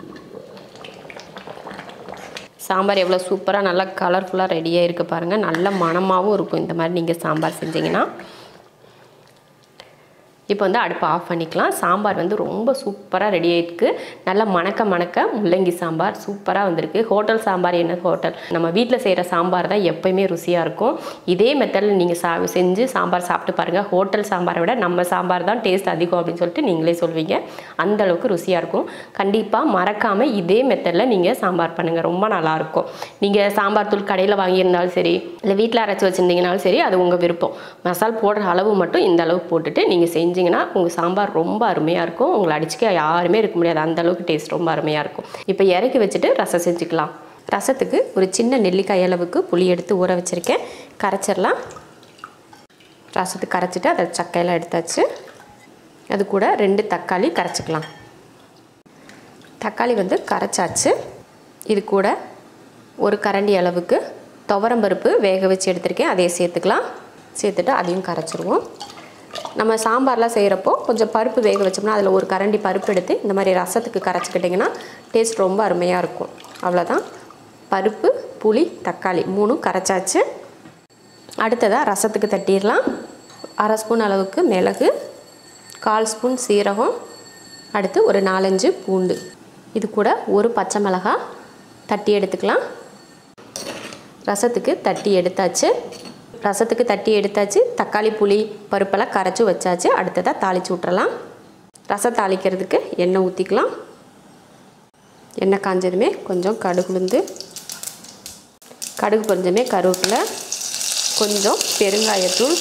சாம்பார் எவ்வளோ சூப்பராக நல்லா கலர்ஃபுல்லாக ரெடியாக இருக்குது பாருங்கள் நல்ல மணமாகவும் இருக்கும் இந்த மாதிரி நீங்கள் சாம்பார் செஞ்சீங்கன்னா இப்போ வந்து அடுப்பை ஆஃப் பண்ணிக்கலாம் சாம்பார் வந்து ரொம்ப சூப்பராக ரெடி ஆயிருக்கு நல்லா மணக்க மணக்க முள்ளங்கி சாம்பார் சூப்பராக வந்திருக்கு ஹோட்டல் சாம்பார் என்ன ஹோட்டல் நம்ம வீட்டில் செய்கிற சாம்பார் தான் எப்பயுமே ருசியாக இருக்கும் இதே மெத்தடில் நீங்கள் சா செஞ்சு சாம்பார் சாப்பிட்டு பாருங்கள் ஹோட்டல் சாம்பாரை விட நம்ம சாம்பார் தான் டேஸ்ட் அதிகம் அப்படின்னு சொல்லிட்டு நீங்களே சொல்வீங்க அந்த அளவுக்கு ருசியாக இருக்கும் கண்டிப்பாக மறக்காமல் இதே மெத்தடில் நீங்கள் சாம்பார் பண்ணுங்கள் ரொம்ப நல்லாயிருக்கும் நீங்கள் சாம்பார் தூள் கடையில் வாங்கியிருந்தாலும் சரி இல்லை வீட்டில் அரைச்சி வச்சுருந்தீங்கனாலும் சரி அது உங்கள் விருப்பம் மசால் போடுற அளவு மட்டும் இந்த அளவுக்கு போட்டுட்டு நீங்கள் செஞ்சீங்கன்னா உங்கள் சாம்பார் ரொம்ப அருமையாக இருக்கும் உங்களை அடிச்சுக்க யாருமே இருக்க முடியாது அந்த அளவுக்கு டேஸ்ட் ரொம்ப அருமையாக இருக்கும் இப்போ இறக்கி வச்சுட்டு ரசம் செஞ்சுக்கலாம் ரசத்துக்கு ஒரு சின்ன நெல்லிக்காய் அளவுக்கு புளி எடுத்து ஊற வச்சுருக்கேன் கரைச்சிடலாம் ரசத்துக்கு கரைச்சிட்டு அதை சக்கையெல்லாம் எடுத்தாச்சு அது கூட ரெண்டு தக்காளி கரைச்சிக்கலாம் தக்காளி வந்து கரைச்சாச்சு இது கூட ஒரு கரண்டி அளவுக்கு துவரம்பருப்பு வேக வச்சு எடுத்திருக்கேன் அதையே சேர்த்துக்கலாம் சேர்த்துட்டு அதையும் கரைச்சிருவோம் நம்ம சாம்பார்லாம் செய்கிறப்போ கொஞ்சம் பருப்பு வேக வச்சோம்னா அதில் ஒரு கரண்டி பருப்பு எடுத்து இந்த மாதிரி ரசத்துக்கு கரைச்சிக்கிட்டிங்கன்னா டேஸ்ட் ரொம்ப அருமையாக இருக்கும் அவ்வளோதான் பருப்பு புளி தக்காளி மூணும் கரைச்சாச்சு அடுத்ததாக ரசத்துக்கு தட்டிடலாம் அரை ஸ்பூன் அளவுக்கு மிளகு கால் ஸ்பூன் சீரகம் அடுத்து ஒரு நாலஞ்சு பூண்டு இது கூட ஒரு பச்சை மிளகாய் தட்டி எடுத்துக்கலாம் ரசத்துக்கு தட்டி எடுத்தாச்சு ரசத்துக்கு தட்டி எடுத்தாச்சு தக்காளி புளி பருப்பெல்லாம் கரைச்சி வச்சாச்சு அடுத்ததாக தாளித்து விட்றலாம் ரசம் தாளிக்கிறதுக்கு எண்ணெய் ஊற்றிக்கலாம் எண்ணெய் காஞ்சதுமே கொஞ்சம் கடுகுலுந்து கடுகு பொரிஞ்சதுமே கருவேப்பிலை கொஞ்சம் பெருங்காயத்தூள்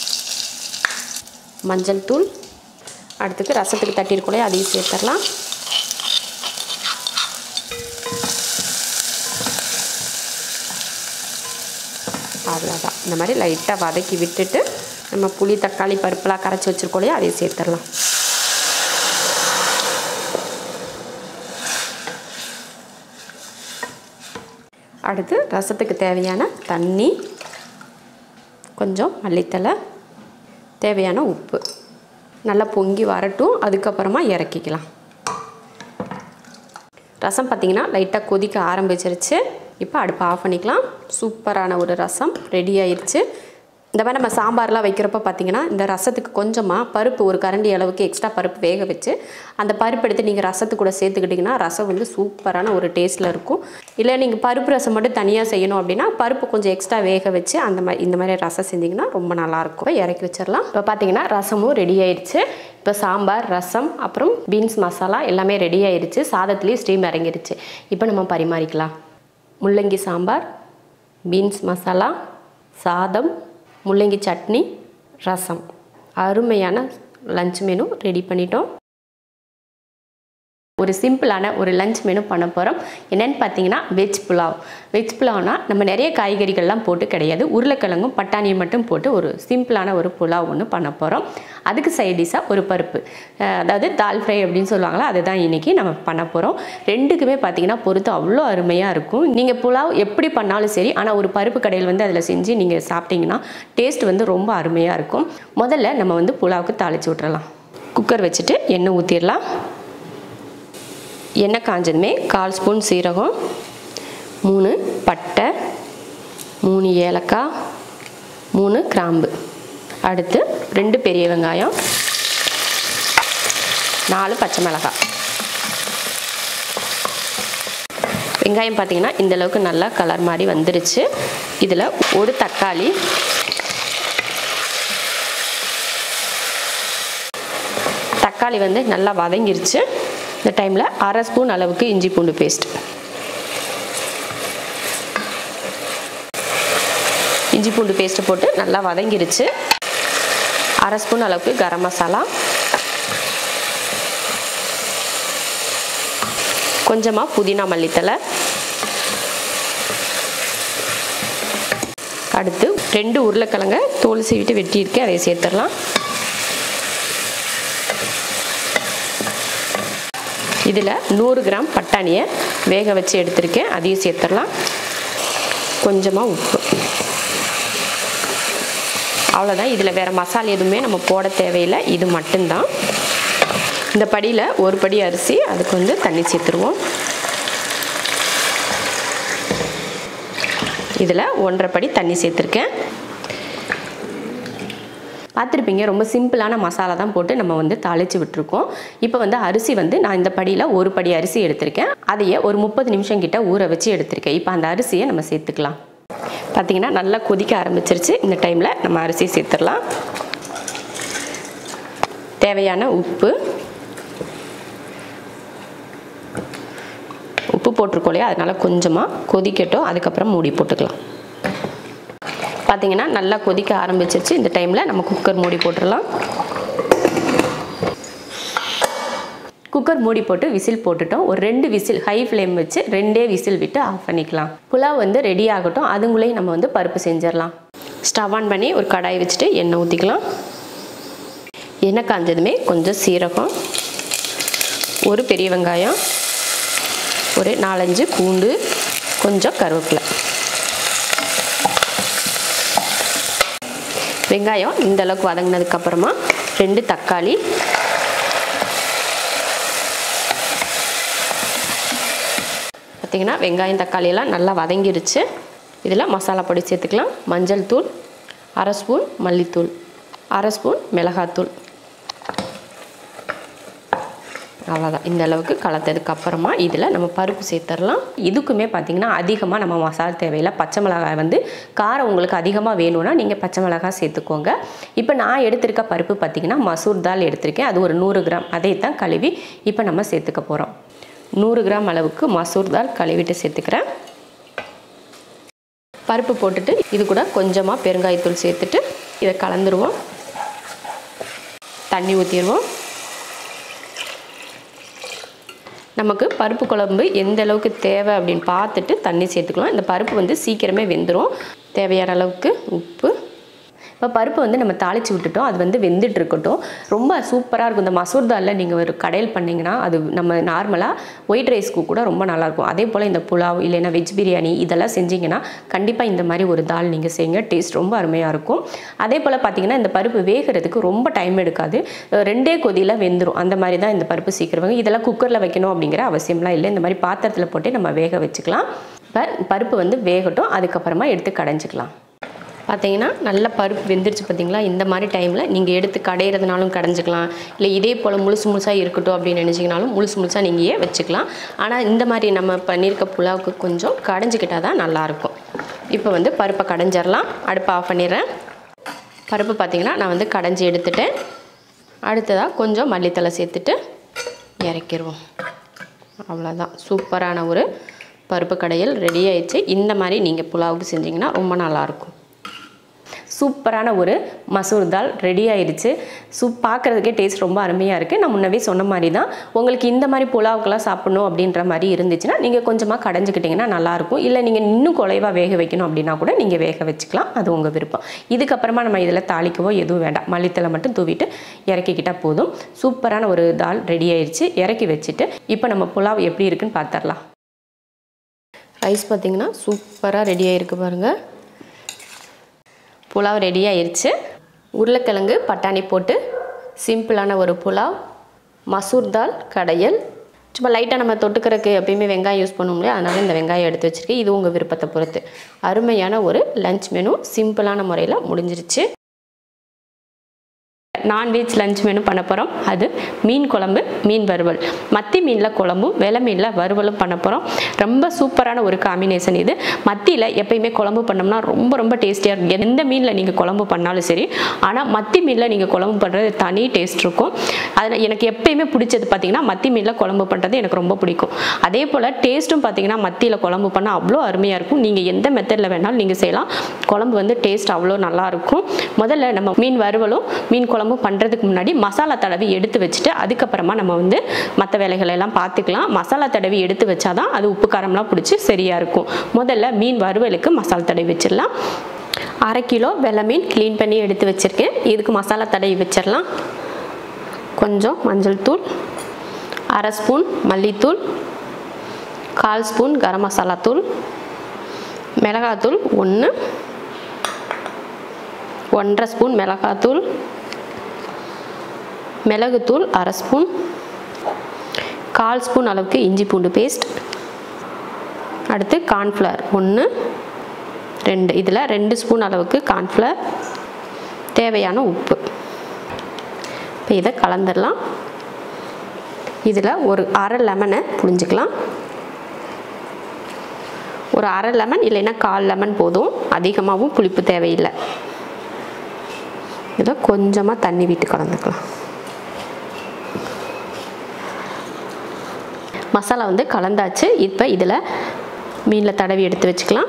மஞ்சள் தூள் அடுத்துக்கு ரசத்துக்கு தட்டியிருக்கோலே அதையும் சேர்த்துடலாம் அவ்வளோதான் இந்த மாதிரி லைட்டாக வதக்கி விட்டுட்டு நம்ம புளி தக்காளி பருப்புலாம் கரைச்சி வச்சுருக்கோலையே அதையும் சேர்த்துடலாம் அடுத்து ரசத்துக்கு தேவையான தண்ணி கொஞ்சம் மல்லித்தலை தேவையான உப்பு நல்லா பொங்கி வரட்டும் அதுக்கப்புறமா இறக்கிக்கலாம் ரசம் பார்த்திங்கன்னா லைட்டாக கொதிக்க ஆரம்பிச்சிருச்சு இப்போ அடுப்பை ஆஃப் பண்ணிக்கலாம் சூப்பரான ஒரு ரசம் ரெடி ஆயிடுச்சு இந்த மாதிரி நம்ம சாம்பார்லாம் வைக்கிறப்ப பார்த்திங்கன்னா இந்த ரசத்துக்கு கொஞ்சமாக பருப்பு ஒரு கரண்டி அளவுக்கு எக்ஸ்ட்ரா பருப்பு வேக வச்சு அந்த பருப்பு எடுத்து நீங்கள் ரசத்து கூட சேர்த்துக்கிட்டிங்கன்னா ரசம் வந்து சூப்பரான ஒரு டேஸ்ட்டில் இருக்கும் இல்லை நீங்கள் பருப்பு ரசம் மட்டும் தனியாக செய்யணும் அப்படின்னா பருப்பு கொஞ்சம் எக்ஸ்ட்ரா வேக வச்சு அந்த மாதிரி இந்த மாதிரி ரசம் செஞ்சிங்கன்னா ரொம்ப நல்லாயிருக்கும் இறக்கி வச்சிடலாம் இப்போ பார்த்தீங்கன்னா ரசமும் ரெடி ஆயிடுச்சு இப்போ சாம்பார் ரசம் அப்புறம் பீன்ஸ் மசாலா எல்லாமே ரெடி ஆயிடுச்சு சாதத்துலேயும் ஸ்டீம் இறங்கிடுச்சு இப்போ நம்ம பரிமாறிக்கலாம் முள்ளங்கி சாம்பார் பீன்ஸ் மசாலா சாதம் முள்ளங்கி சட்னி ரசம் அருமையான லஞ்ச் மெனு ரெடி பண்ணிட்டோம் ஒரு சிம்பிளான ஒரு லஞ்ச் மெனு பண்ண போகிறோம் என்னென்னு பார்த்தீங்கன்னா வெஜ் புலாவ் வெஜ் புலாவ்னா நம்ம நிறைய காய்கறிகள்லாம் போட்டு கிடையாது உருளைக்கிழங்கும் பட்டாணியும் மட்டும் போட்டு ஒரு சிம்பிளான ஒரு புலாவ் ஒன்று பண்ண போகிறோம் அதுக்கு சைடிஷாக ஒரு பருப்பு அஹ் அதாவது தால் ஃப்ரை அப்படின்னு சொல்லுவாங்களா அதுதான் இன்றைக்கி நம்ம பண்ண போகிறோம் ரெண்டுக்குமே பார்த்தீங்கன்னா பொறுத்து அவ்வளோ அருமையாக இருக்கும் நீங்கள் புலாவ் எப்படி பண்ணாலும் சரி ஆனால் ஒரு பருப்பு கடையில் வந்து அதில் செஞ்சு நீங்கள் சாப்பிட்டீங்கன்னா டேஸ்ட் வந்து ரொம்ப அருமையாக இருக்கும் முதல்ல நம்ம வந்து புலாவுக்கு தாளித்து விட்றலாம் குக்கர் வச்சுட்டு எண்ணெய் ஊற்றிடலாம் எண்ணெய் காஞ்சதுமே கால் ஸ்பூன் சீரகம் மூணு பட்டை மூணு ஏலக்காய் மூணு கிராம்பு அடுத்து ரெண்டு பெரிய வெங்காயம் நாலு பச்சை மிளகாய் வெங்காயம் பார்த்தீங்கன்னா இந்த அளவுக்கு நல்லா கலர் மாதிரி வந்துருச்சு இதில் ஒரு தக்காளி தக்காளி வந்து நல்லா வதங்கிருச்சு இந்த டைமில் அரை ஸ்பூன் அளவுக்கு இஞ்சி பூண்டு பேஸ்ட் இஞ்சி பூண்டு பேஸ்ட்டு போட்டு நல்லா வதங்கிருச்சு அரை ஸ்பூன் அளவுக்கு கரம் மசாலா கொஞ்சமாக புதினா மல்லித்தலை அடுத்து ரெண்டு உருளைக்கிழங்க தோல் சீவிட்டு வெட்டியிருக்கேன் அதை சேர்த்துடலாம் இதில் நூறு கிராம் பட்டாணியை வேக வச்சு எடுத்திருக்கேன் அதையும் சேர்த்துடலாம் கொஞ்சமாக உப்பு அவ்வளோதான் இதில் வேறு மசாலா எதுவுமே நம்ம போட தேவையில்லை இது மட்டும்தான் இந்த படியில் ஒரு படி அரிசி அதுக்கு வந்து தண்ணி சேர்த்துருவோம் இதில் ஒன்றரை படி தண்ணி சேர்த்துருக்கேன் பார்த்துருப்பீங்க ரொம்ப சிம்பிளான மசாலா தான் போட்டு நம்ம வந்து தாளித்து விட்டுருக்கோம் இப்போ வந்து அரிசி வந்து நான் இந்த படியில் ஒரு படி அரிசி எடுத்திருக்கேன் அதையே ஒரு முப்பது நிமிஷம் கிட்ட ஊற வச்சு எடுத்திருக்கேன் இப்போ அந்த அரிசியை நம்ம சேர்த்துக்கலாம் பார்த்தீங்கன்னா நல்லா கொதிக்க ஆரம்பிச்சிருச்சு இந்த டைமில் நம்ம அரிசி சேர்த்துடலாம் தேவையான உப்பு உப்பு போட்டிருக்கோம் இல்லையா அதனால் கொஞ்சமாக கொதிக்கட்டும் அதுக்கப்புறம் மூடி போட்டுக்கலாம் பார்த்தீங்கன்னா நல்லா கொதிக்க ஆரம்பிச்சிருச்சு இந்த டைமில் நம்ம குக்கர் மூடி போட்டுடலாம் குக்கர் மூடி போட்டு விசில் போட்டுட்டோம் ஒரு ரெண்டு விசில் ஹை ஃப்ளேம் வச்சு ரெண்டே விசில் விட்டு ஆஃப் பண்ணிக்கலாம் புலாவ் வந்து ரெடி ஆகட்டும் அதுங்குள்ளேயும் நம்ம வந்து பருப்பு செஞ்சிடலாம் ஸ்டவ் ஆன் பண்ணி ஒரு கடாய் வச்சுட்டு எண்ணெய் ஊற்றிக்கலாம் எண்ணெய் காஞ்சதுமே கொஞ்சம் சீரகம் ஒரு பெரிய வெங்காயம் ஒரு நாலஞ்சு பூண்டு கொஞ்சம் கருவேப்பிலை வெங்காயம் இந்த அளவுக்கு வதங்கினதுக்கப்புறமா ரெண்டு தக்காளி பார்த்திங்கன்னா வெங்காயம் தக்காளி எல்லாம் நல்லா வதங்கிருச்சு இதில் மசாலா பொடி சேர்த்துக்கலாம் மஞ்சள் தூள் அரை ஸ்பூன் மல்லித்தூள் அரை ஸ்பூன் மிளகாத்தூள் அவ்வளோதான் இந்த அளவுக்கு கலந்ததுக்கு அப்புறமா இதில் நம்ம பருப்பு சேர்த்துடலாம் இதுக்குமே பார்த்திங்கன்னா அதிகமாக நம்ம மசாலா தேவையில்லை பச்சை மிளகாய் வந்து காரம் உங்களுக்கு அதிகமாக வேணும்னா நீங்கள் பச்சை மிளகாய் சேர்த்துக்கோங்க இப்போ நான் எடுத்திருக்க பருப்பு பார்த்திங்கன்னா மசூர் தால் எடுத்திருக்கேன் அது ஒரு நூறு கிராம் அதை தான் கழுவி இப்போ நம்ம சேர்த்துக்க போகிறோம் நூறு கிராம் அளவுக்கு மசூர் தால் கழுவிட்டு சேர்த்துக்கிறேன் பருப்பு போட்டுட்டு இது கூட கொஞ்சமாக பெருங்காயத்தூள் சேர்த்துட்டு இதை கலந்துருவோம் தண்ணி ஊற்றிடுவோம் நமக்கு பருப்பு குழம்பு எந்த அளவுக்கு தேவை அப்படின்னு பார்த்துட்டு தண்ணி சேர்த்துக்கலாம் இந்த பருப்பு வந்து சீக்கிரமே வெந்துடும் தேவையான அளவுக்கு உப்பு இப்போ பருப்பு வந்து நம்ம தாளித்து விட்டுட்டோம் அது வந்து வெந்துட்டு இருக்கட்டும் ரொம்ப சூப்பராக இருக்கும் இந்த மசூர் தாலில் நீங்கள் ஒரு கடையில் பண்ணிங்கன்னா அது நம்ம நார்மலாக ஒயிட் ரைஸ்க்கு கூட ரொம்ப நல்லாயிருக்கும் அதே போல் இந்த புலாவ் இல்லைன்னா வெஜ் பிரியாணி இதெல்லாம் செஞ்சிங்கன்னா கண்டிப்பாக இந்த மாதிரி ஒரு தால் நீங்கள் செய்யுங்க டேஸ்ட் ரொம்ப அருமையாக இருக்கும் அதே போல் பார்த்தீங்கன்னா இந்த பருப்பு வேகிறதுக்கு ரொம்ப டைம் எடுக்காது ரெண்டே கொதியில் வெந்துடும் அந்த மாதிரி தான் இந்த பருப்பு சீக்கிரம் இதெல்லாம் குக்கரில் வைக்கணும் அப்படிங்கிற அவசியம்லாம் இல்லை இந்த மாதிரி பாத்திரத்தில் போட்டு நம்ம வேக வச்சுக்கலாம் இப்போ பருப்பு வந்து வேகட்டும் அதுக்கப்புறமா எடுத்து கடைஞ்சிக்கலாம் பார்த்தீங்கன்னா நல்ல பருப்பு வெந்துருச்சு பார்த்தீங்களா இந்த மாதிரி டைமில் நீங்கள் எடுத்து கடையிறதுனாலும் கடைஞ்சிக்கலாம் இல்லை இதே போல் முழுசு முழுசாக இருக்கட்டும் அப்படின்னு நினச்சிங்கனாலும் முழுசு முழுசாக நீங்கள் வச்சுக்கலாம் ஆனால் இந்த மாதிரி நம்ம பண்ணியிருக்க புலாவுக்கு கொஞ்சம் கடைஞ்சிக்கிட்டால் தான் நல்லாயிருக்கும் இப்போ வந்து பருப்பை கடைஞ்சிடலாம் அடுப்பை ஆஃப் பண்ணிடுறேன் பருப்பு பார்த்திங்கன்னா நான் வந்து கடைஞ்சி எடுத்துட்டேன் அடுத்ததாக கொஞ்சம் மல்லித்தலை சேர்த்துட்டு இறக்கிடுவோம் அவ்வளோதான் சூப்பரான ஒரு பருப்பு கடையல் ரெடி ஆயிடுச்சு இந்த மாதிரி நீங்கள் புலாவுக்கு செஞ்சிங்கன்னா ரொம்ப நல்லாயிருக்கும் சூப்பரான ஒரு மசூர் தால் ரெடி ஆயிடுச்சு சூப் பார்க்குறதுக்கே டேஸ்ட் ரொம்ப அருமையாக இருக்குது நான் முன்னவே சொன்ன மாதிரி தான் உங்களுக்கு இந்த மாதிரி புலாவுக்கெல்லாம் சாப்பிடணும் அப்படின்ற மாதிரி இருந்துச்சுன்னா நீங்கள் கொஞ்சமாக கடைஞ்சிக்கிட்டிங்கன்னா நல்லாயிருக்கும் இல்லை நீங்கள் இன்னும் குறைவாக வேக வைக்கணும் அப்படின்னா கூட நீங்கள் வேக வச்சுக்கலாம் அது உங்கள் விருப்பம் இதுக்கப்புறமா நம்ம இதில் தாளிக்கவோ எதுவும் வேண்டாம் மல்லித்தலை மட்டும் தூவிட்டு இறக்கிக்கிட்டால் போதும் சூப்பரான ஒரு தால் ரெடி ஆயிடுச்சு இறக்கி வச்சுட்டு இப்போ நம்ம புலாவ் எப்படி இருக்குன்னு பார்த்துடலாம் ரைஸ் பார்த்திங்கன்னா சூப்பராக ரெடி ஆகிருக்கு பாருங்கள் புலாவ் ரெடி ஆயிருச்சு உருளைக்கிழங்கு பட்டாணி போட்டு சிம்பிளான ஒரு புலாவ் மசூர் தால் கடையல் சும்மா லைட்டாக நம்ம தொட்டுக்கிறதுக்கு எப்பயுமே வெங்காயம் யூஸ் பண்ணுவோம் இல்லையா அதனால் இந்த வெங்காயம் எடுத்து வச்சுருக்கேன் இது உங்கள் விருப்பத்தை பொறுத்து அருமையான ஒரு லஞ்ச் மெனு சிம்பிளான முறையில் முடிஞ்சிருச்சு நான்வெஜ் லஞ்ச் மெனு பண்ண போகிறோம் அது மீன் குழம்பு மீன் வறுவல் மத்தி மீனில் குழம்பும் வெலை மீனில் வறுவலும் பண்ண போகிறோம் ரொம்ப சூப்பரான ஒரு காம்பினேஷன் இது மத்தியில் எப்பயுமே குழம்பு பண்ணோம்னா ரொம்ப ரொம்ப டேஸ்டியாக இருக்கும் எந்த மீனில் நீங்கள் குழம்பு பண்ணாலும் சரி ஆனால் மத்தி மீனில் நீங்கள் குழம்பு பண்ணுறது தனி டேஸ்ட் இருக்கும் அதில் எனக்கு எப்பயுமே பிடிச்சது பார்த்தீங்கன்னா மத்தி மீனில் குழம்பு பண்ணுறது எனக்கு ரொம்ப பிடிக்கும் அதே போல் டேஸ்ட்டும் பார்த்தீங்கன்னா மத்தியில் குழம்பு பண்ணால் அவ்வளோ அருமையாக இருக்கும் நீங்கள் எந்த மெத்தடில் வேணாலும் நீங்கள் செய்யலாம் குழம்பு வந்து டேஸ்ட் அவ்வளோ நல்லாயிருக்கும் முதல்ல நம்ம மீன் வறுவலும் மீன் குழம்பும் பண்ணுறதுக்கு முன்னாடி மசாலா தடவி எடுத்து வச்சுட்டு அதுக்கப்புறமா நம்ம வந்து மற்ற வேலைகளை எல்லாம் பார்த்துக்கலாம் மசாலா தடவி எடுத்து வச்சாதான் அது உப்பு காரம்லாம் பிடிச்சி சரியாக இருக்கும் முதல்ல மீன் வறுவலுக்கு மசாலா தடவி வச்சிடலாம் அரை கிலோ வெள்ளை மீன் க்ளீன் பண்ணி எடுத்து வச்சுருக்கேன் இதுக்கு மசாலா தடவி வச்சிடலாம் கொஞ்சம் மஞ்சள் தூள் அரை ஸ்பூன் மல்லித்தூள் கால் ஸ்பூன் கரம் மசாலா தூள் மிளகாத்தூள் ஒன்று ஒன்றரை ஸ்பூன் மிளகாத்தூள் மிளகுத்தூள் அரை ஸ்பூன் கால் ஸ்பூன் அளவுக்கு இஞ்சி பூண்டு பேஸ்ட் அடுத்து கார்ன்ஃப்ளவர் ஒன்று ரெண்டு இதில் ரெண்டு ஸ்பூன் அளவுக்கு கார்ன்ஃப்ளவர் தேவையான உப்பு இப்போ இதை கலந்துடலாம் இதில் ஒரு அரை லெமனை புழிஞ்சிக்கலாம் ஒரு அரை லெமன் இல்லைன்னா கால் லெமன் போதும் அதிகமாகவும் புளிப்பு தேவையில்லை இதில் கொஞ்சமாக தண்ணி விட்டு கலந்துக்கலாம் மசாலா வந்து கலந்தாச்சு இப்போ இதில் மீனில் தடவி எடுத்து வச்சுக்கலாம்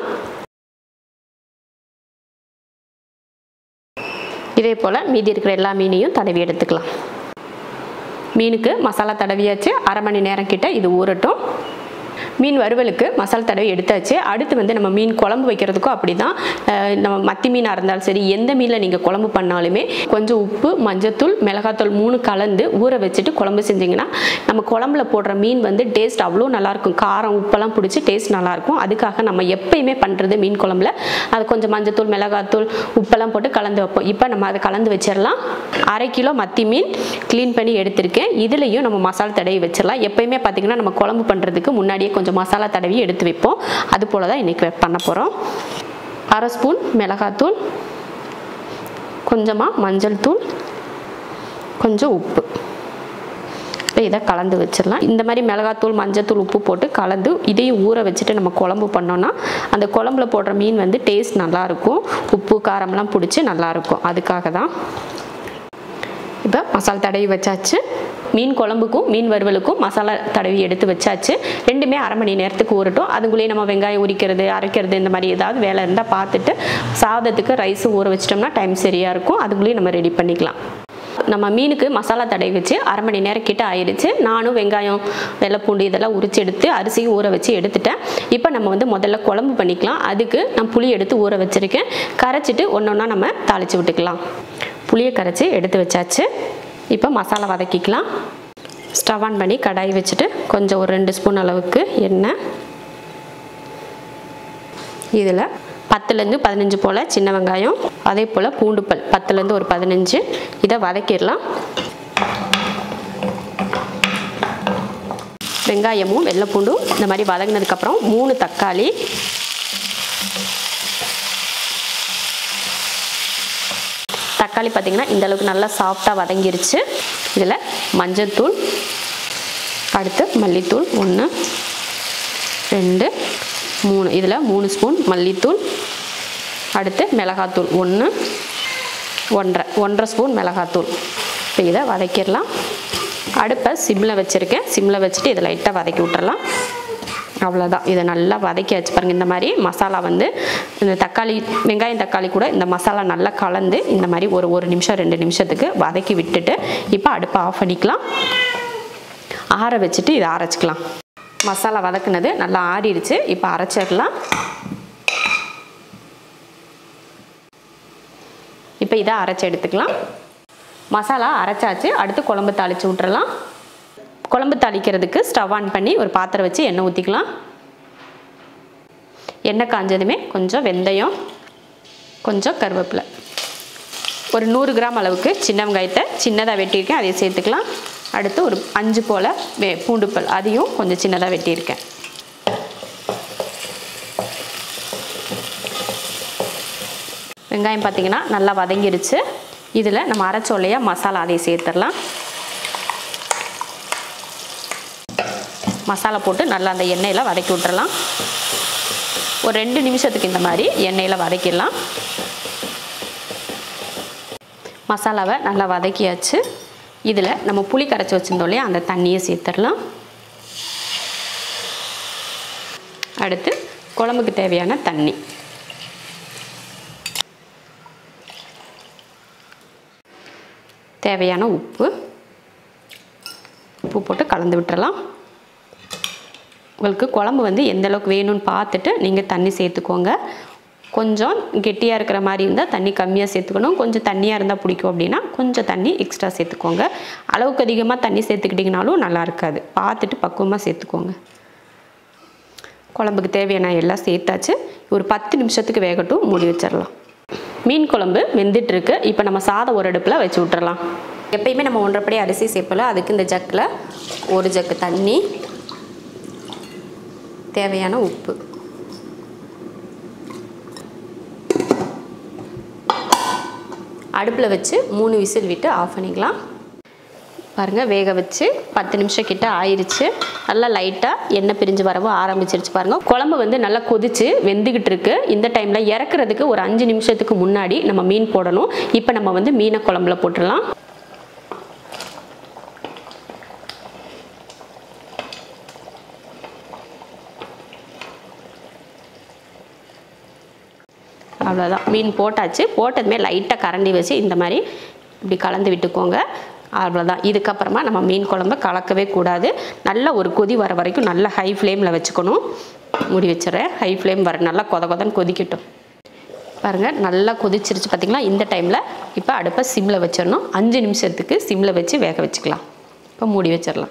இதே போல் மீதி இருக்கிற எல்லா மீனையும் தடவி எடுத்துக்கலாம் மீனுக்கு மசாலா தடவியாச்சு அரை மணி நேரம் கிட்ட இது ஊறட்டும் மீன் வறுவலுக்கு மசாலா தடவி எடுத்தாச்சு அடுத்து வந்து நம்ம மீன் குழம்பு வைக்கிறதுக்கும் அப்படி தான் நம்ம மத்தி மீனாக இருந்தாலும் சரி எந்த மீனில் நீங்கள் குழம்பு பண்ணாலுமே கொஞ்சம் உப்பு மஞ்சத்தூள் மிளகாத்தூள் மூணு கலந்து ஊற வச்சுட்டு குழம்பு செஞ்சிங்கன்னா நம்ம குழம்புல போடுற மீன் வந்து டேஸ்ட் அவ்வளோ நல்லாயிருக்கும் காரம் உப்பெல்லாம் பிடிச்சி டேஸ்ட் நல்லாயிருக்கும் அதுக்காக நம்ம எப்பயுமே பண்ணுறது மீன் குழம்புல அது கொஞ்சம் மஞ்சத்தூள் மிளகாத்தூள் உப்பெல்லாம் போட்டு கலந்து வைப்போம் இப்போ நம்ம அதை கலந்து வச்சிடலாம் அரை கிலோ மத்தி மீன் க்ளீன் பண்ணி எடுத்திருக்கேன் இதுலேயும் நம்ம மசாலா தடவி வச்சிடலாம் எப்பயுமே பார்த்திங்கன்னா நம்ம குழம்பு பண்ணுறதுக்கு முன்னாடியே கொஞ்சம் மசாலா தடவி எடுத்து வைப்போம் அது போல் தான் இன்றைக்கி பண்ண போகிறோம் அரை ஸ்பூன் மிளகாத்தூள் கொஞ்சமாக மஞ்சள் தூள் கொஞ்சம் உப்பு இப்போ இதை கலந்து வச்சிடலாம் இந்த மாதிரி மிளகாத்தூள் மஞ்சத்தூள் உப்பு போட்டு கலந்து இதையும் ஊற வச்சுட்டு நம்ம குழம்பு பண்ணோன்னா அந்த குழம்புல போடுற மீன் வந்து டேஸ்ட் நல்லாயிருக்கும் உப்பு காரம்லாம் பிடிச்சி நல்லாயிருக்கும் அதுக்காக தான் இப்போ மசாலா தடவி வச்சாச்சு மீன் குழம்புக்கும் மீன் வறுவலுக்கும் மசாலா தடவி எடுத்து வச்சாச்சு ரெண்டுமே அரை மணி நேரத்துக்கு ஊறட்டும் அதுக்குள்ளேயே நம்ம வெங்காயம் உரிக்கிறது அரைக்கிறது இந்த மாதிரி ஏதாவது வேலை இருந்தால் பார்த்துட்டு சாதத்துக்கு ரைஸு ஊற வச்சிட்டோம்னா டைம் சரியாக இருக்கும் அதுக்குள்ளேயே நம்ம ரெடி பண்ணிக்கலாம் நம்ம மீனுக்கு மசாலா தடவி வச்சு அரை மணி நேரம் கிட்ட ஆயிடுச்சு நானும் வெங்காயம் வெள்ளைப்பூண்டு இதெல்லாம் உரிச்சு எடுத்து அரிசியும் ஊற வச்சு எடுத்துட்டேன் இப்போ நம்ம வந்து முதல்ல குழம்பு பண்ணிக்கலாம் அதுக்கு நான் புளி எடுத்து ஊற வச்சுருக்கேன் கரைச்சிட்டு ஒன்று ஒன்றா நம்ம தாளித்து விட்டுக்கலாம் புளியை கரைச்சி எடுத்து வச்சாச்சு இப்போ மசாலா வதக்கிக்கலாம் ஸ்டவ் ஆன் பண்ணி கடாய் வச்சுட்டு கொஞ்சம் ஒரு ரெண்டு ஸ்பூன் அளவுக்கு எண்ணெய் இதில் பத்துலேருந்து பதினஞ்சு போல் சின்ன வெங்காயம் அதே போல் பூண்டுப்பல் பத்துலேருந்து ஒரு பதினஞ்சு இதை வதக்கிடலாம் வெங்காயமும் வெள்ளைப்பூண்டும் இந்த மாதிரி வதங்கினதுக்கப்புறம் மூணு தக்காளி தக்காளி பார்த்திங்கன்னா இந்த அளவுக்கு நல்லா சாஃப்டாக வதங்கிருச்சு இதில் மஞ்சத்தூள் அடுத்து மல்லித்தூள் ஒன்று ரெண்டு மூணு இதில் மூணு ஸ்பூன் மல்லித்தூள் அடுத்து மிளகாத்தூள் ஒன்று ஒன்றரை ஒன்றரை ஸ்பூன் மிளகாத்தூள் இப்போ இதை வதக்கிடலாம் அடுப்பை சிம்மில் வச்சுருக்கேன் சிம்மில் வச்சுட்டு இதை லைட்டாக வதக்கி விட்டுறலாம் அவ்வளோதான் இதை நல்லா வதக்கியாச்சு பாருங்கள் இந்த மாதிரி மசாலா வந்து இந்த தக்காளி வெங்காயம் தக்காளி கூட இந்த மசாலா நல்லா கலந்து இந்த மாதிரி ஒரு ஒரு நிமிஷம் ரெண்டு நிமிஷத்துக்கு வதக்கி விட்டுட்டு இப்போ அடுப்பை ஆஃப் பண்ணிக்கலாம் ஆற வச்சுட்டு இதை அரைச்சிக்கலாம் மசாலா வதக்குனது நல்லா ஆறிடுச்சு இப்போ அரைச்சிடலாம் இப்போ இதை அரைச்சி எடுத்துக்கலாம் மசாலா அரைச்சாச்சு அடுத்து குழம்பு தாளித்து விட்டுறலாம் குழம்பு தாளிக்கிறதுக்கு ஸ்டவ் ஆன் பண்ணி ஒரு பாத்திரம் வச்சு எண்ணெய் ஊற்றிக்கலாம் எண்ணெய் காஞ்சதுமே கொஞ்சம் வெந்தயம் கொஞ்சம் கருவேப்பிலை ஒரு நூறு கிராம் அளவுக்கு சின்ன வெங்காயத்தை சின்னதாக வெட்டியிருக்கேன் அதை சேர்த்துக்கலாம் அடுத்து ஒரு அஞ்சு போல் வே பூண்டுப்பல் அதையும் கொஞ்சம் சின்னதாக வெட்டியிருக்கேன் வெங்காயம் பார்த்திங்கன்னா நல்லா வதங்கிருச்சு இதில் நம்ம அரைச்சோல்லையா மசாலா அதை சேர்த்துடலாம் மசாலா போட்டு நல்லா அந்த எண்ணெயில் வதக்கி விட்டுறலாம் ஒரு ரெண்டு நிமிஷத்துக்கு இந்த மாதிரி எண்ணெயில் வதக்கிடலாம் மசாலாவை நல்லா வதக்கியாச்சு இதில் நம்ம புளி கரைச்சி வச்சுருந்தோம் இல்லையா அந்த தண்ணியை சேர்த்துடலாம் அடுத்து குழம்புக்கு தேவையான தண்ணி தேவையான உப்பு உப்பு போட்டு கலந்து விட்டுறலாம் உங்களுக்கு குழம்பு வந்து எந்த அளவுக்கு வேணும்னு பார்த்துட்டு நீங்கள் தண்ணி சேர்த்துக்கோங்க கொஞ்சம் கெட்டியாக இருக்கிற மாதிரி இருந்தால் தண்ணி கம்மியாக சேர்த்துக்கணும் கொஞ்சம் தண்ணியாக இருந்தால் பிடிக்கும் அப்படின்னா கொஞ்சம் தண்ணி எக்ஸ்ட்ரா சேர்த்துக்கோங்க அளவுக்கு அதிகமாக தண்ணி சேர்த்துக்கிட்டிங்கனாலும் நல்லா இருக்காது பார்த்துட்டு பக்குவமாக சேர்த்துக்கோங்க குழம்புக்கு தேவையான எல்லாம் சேர்த்தாச்சு ஒரு பத்து நிமிஷத்துக்கு வேகட்டும் மூடி வச்சிடலாம் மீன் குழம்பு வெந்துட்டுருக்கு இப்போ நம்ம சாதம் ஒரு அடுப்பில் வச்சு விட்டுறலாம் எப்பயுமே நம்ம ஒன்றரைப்படி அரிசி சேர்ப்பல அதுக்கு இந்த ஜக்கில் ஒரு ஜக்கு தண்ணி தேவையான உப்பு அடுப்பில் வச்சு மூணு விசில் விட்டு ஆஃப் பண்ணிக்கலாம் பாருங்கள் வேக வச்சு பத்து நிமிஷம் கிட்ட ஆயிருச்சு நல்லா லைட்டாக எண்ணெய் பிரிஞ்சு வரவும் ஆரம்பிச்சிருச்சு பாருங்கள் குழம்பு வந்து நல்லா கொதிச்சு வெந்துக்கிட்டு இருக்கு இந்த டைமில் இறக்குறதுக்கு ஒரு அஞ்சு நிமிஷத்துக்கு முன்னாடி நம்ம மீன் போடணும் இப்போ நம்ம வந்து மீனை குழம்புல போட்டுடலாம் அவ்வளோதான் மீன் போட்டாச்சு போட்டதுமே லைட்டாக கரண்டி வச்சு இந்த மாதிரி இப்படி கலந்து விட்டுக்கோங்க அவ்வளோதான் இதுக்கப்புறமா நம்ம மீன் குழம்ப கலக்கவே கூடாது நல்ல ஒரு கொதி வர வரைக்கும் நல்ல ஹை ஃப்ளேமில் வச்சுக்கணும் மூடி வச்சுறேன் ஹை ஃப்ளேம் வர நல்லா கொத கொதன்னு கொதிக்கட்டும் பாருங்கள் நல்லா கொதிச்சிருச்சு பார்த்தீங்களா இந்த டைமில் இப்போ அடுப்பை சிம்மில் வச்சிடணும் அஞ்சு நிமிஷத்துக்கு சிம்மில் வச்சு வேக வச்சுக்கலாம் இப்போ மூடி வச்சிடலாம்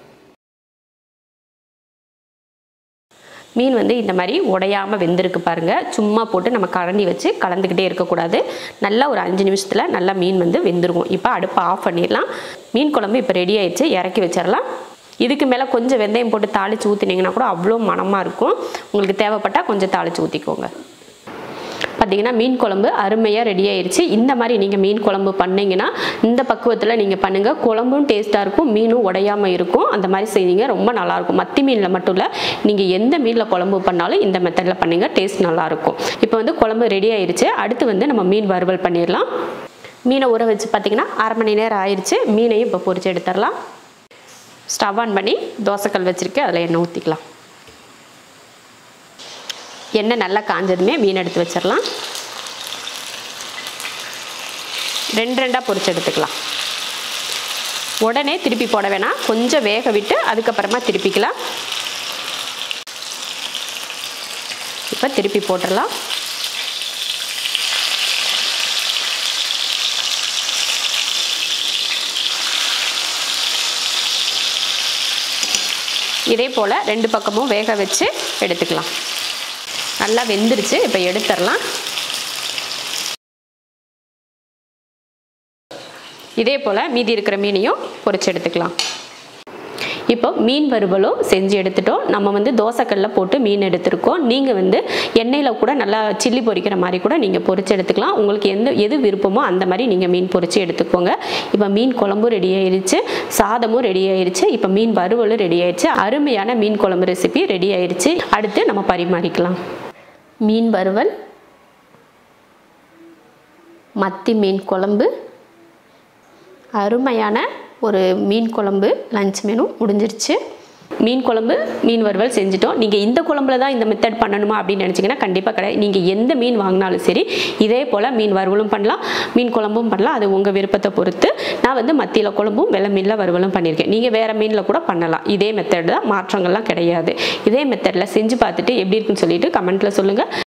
மீன் வந்து இந்த மாதிரி உடையாமல் வெந்திருக்கு பாருங்கள் சும்மா போட்டு நம்ம கரண்டி வச்சு கலந்துக்கிட்டே இருக்கக்கூடாது நல்லா ஒரு அஞ்சு நிமிஷத்தில் நல்லா மீன் வந்து வெந்துருக்கும் இப்போ அடுப்பை ஆஃப் பண்ணிடலாம் மீன் குழம்பு இப்போ ரெடி ஆயிடுச்சு இறக்கி வச்சிடலாம் இதுக்கு மேலே கொஞ்சம் வெந்தயம் போட்டு தாளித்து ஊற்றினீங்கன்னா கூட அவ்வளோ மணமாக இருக்கும் உங்களுக்கு தேவைப்பட்டால் கொஞ்சம் தாளித்து ஊற்றிக்கோங்க பார்த்தீங்கன்னா மீன் குழம்பு அருமையாக ரெடி ஆயிருச்சு இந்த மாதிரி நீங்கள் மீன் குழம்பு பண்ணீங்கன்னா இந்த பக்குவத்தில் நீங்கள் பண்ணுங்கள் குழம்பும் டேஸ்ட்டாக இருக்கும் மீனும் உடையாமல் இருக்கும் அந்த மாதிரி செய்வீங்க ரொம்ப நல்லாயிருக்கும் மத்தி மீனில் மட்டும் இல்லை நீங்கள் எந்த மீனில் குழம்பு பண்ணாலும் இந்த மெத்தடில் பண்ணுங்க டேஸ்ட் நல்லாயிருக்கும் இப்போ வந்து குழம்பு ரெடி ஆயிருச்சு அடுத்து வந்து நம்ம மீன் வறுவல் பண்ணிடலாம் மீனை ஊற வச்சு பார்த்தீங்கன்னா அரை மணி நேரம் ஆயிடுச்சு மீனையும் இப்போ பொரிச்சு எடுத்துடலாம் ஸ்டவ் ஆன் பண்ணி தோசைக்கல் வச்சுருக்கேன் அதில் எண்ணெய் ஊற்றிக்கலாம் எண்ணெய் நல்லா காஞ்சதுமே மீன் எடுத்து வச்சிடலாம் ரெண்டு ரெண்டாக பொரிச்சு எடுத்துக்கலாம் உடனே திருப்பி போட வேணாம் கொஞ்சம் வேக விட்டு அதுக்கப்புறமா திருப்பிக்கலாம் இப்போ திருப்பி போட்டுடலாம் இதே போல் ரெண்டு பக்கமும் வேக வச்சு எடுத்துக்கலாம் நல்லா வெந்துருச்சு இப்போ எடுத்துடலாம் இதே போல் மீதி இருக்கிற மீனையும் பொரிச்சு எடுத்துக்கலாம் இப்போ மீன் வறுவலும் செஞ்சு எடுத்துட்டோம் நம்ம வந்து தோசைக்கல்ல போட்டு மீன் எடுத்திருக்கோம் நீங்கள் வந்து எண்ணெயில் கூட நல்லா சில்லி பொரிக்கிற மாதிரி கூட நீங்கள் பொரிச்சு எடுத்துக்கலாம் உங்களுக்கு எந்த எது விருப்பமோ அந்த மாதிரி நீங்கள் மீன் பொரிச்சு எடுத்துக்கோங்க இப்போ மீன் குழம்பும் ரெடி ஆயிருச்சு சாதமும் ரெடி ஆயிருச்சு இப்போ மீன் வறுவலும் ரெடி ஆயிருச்சு அருமையான மீன் குழம்பு ரெசிபி ரெடி ஆயிருச்சு அடுத்து நம்ம பரிமாறிக்கலாம் மீன் வறுவல் மத்தி மீன் குழம்பு அருமையான ஒரு மீன் குழம்பு லஞ்ச் மெனு முடிஞ்சிருச்சு மீன் குழம்பு மீன் வறுவல் செஞ்சுட்டோம் நீங்கள் இந்த குழம்புல தான் இந்த மெத்தட் பண்ணணுமா அப்படின்னு நினச்சிங்கன்னா கண்டிப்பாக கிடையாது நீங்கள் எந்த மீன் வாங்கினாலும் சரி இதே போல் மீன் வறுவலும் பண்ணலாம் மீன் குழம்பும் பண்ணலாம் அது உங்கள் விருப்பத்தை பொறுத்து நான் வந்து மத்தியில் குழம்பும் வெள்ளை மீனில் வறுவலும் பண்ணியிருக்கேன் நீங்கள் வேறு மீனில் கூட பண்ணலாம் இதே மெத்தட் தான் மாற்றங்கள்லாம் கிடையாது இதே மெத்தடில் செஞ்சு பார்த்துட்டு எப்படி இருக்குன்னு சொல்லிட்டு கமெண்ட்டில் சொல்லுங்கள்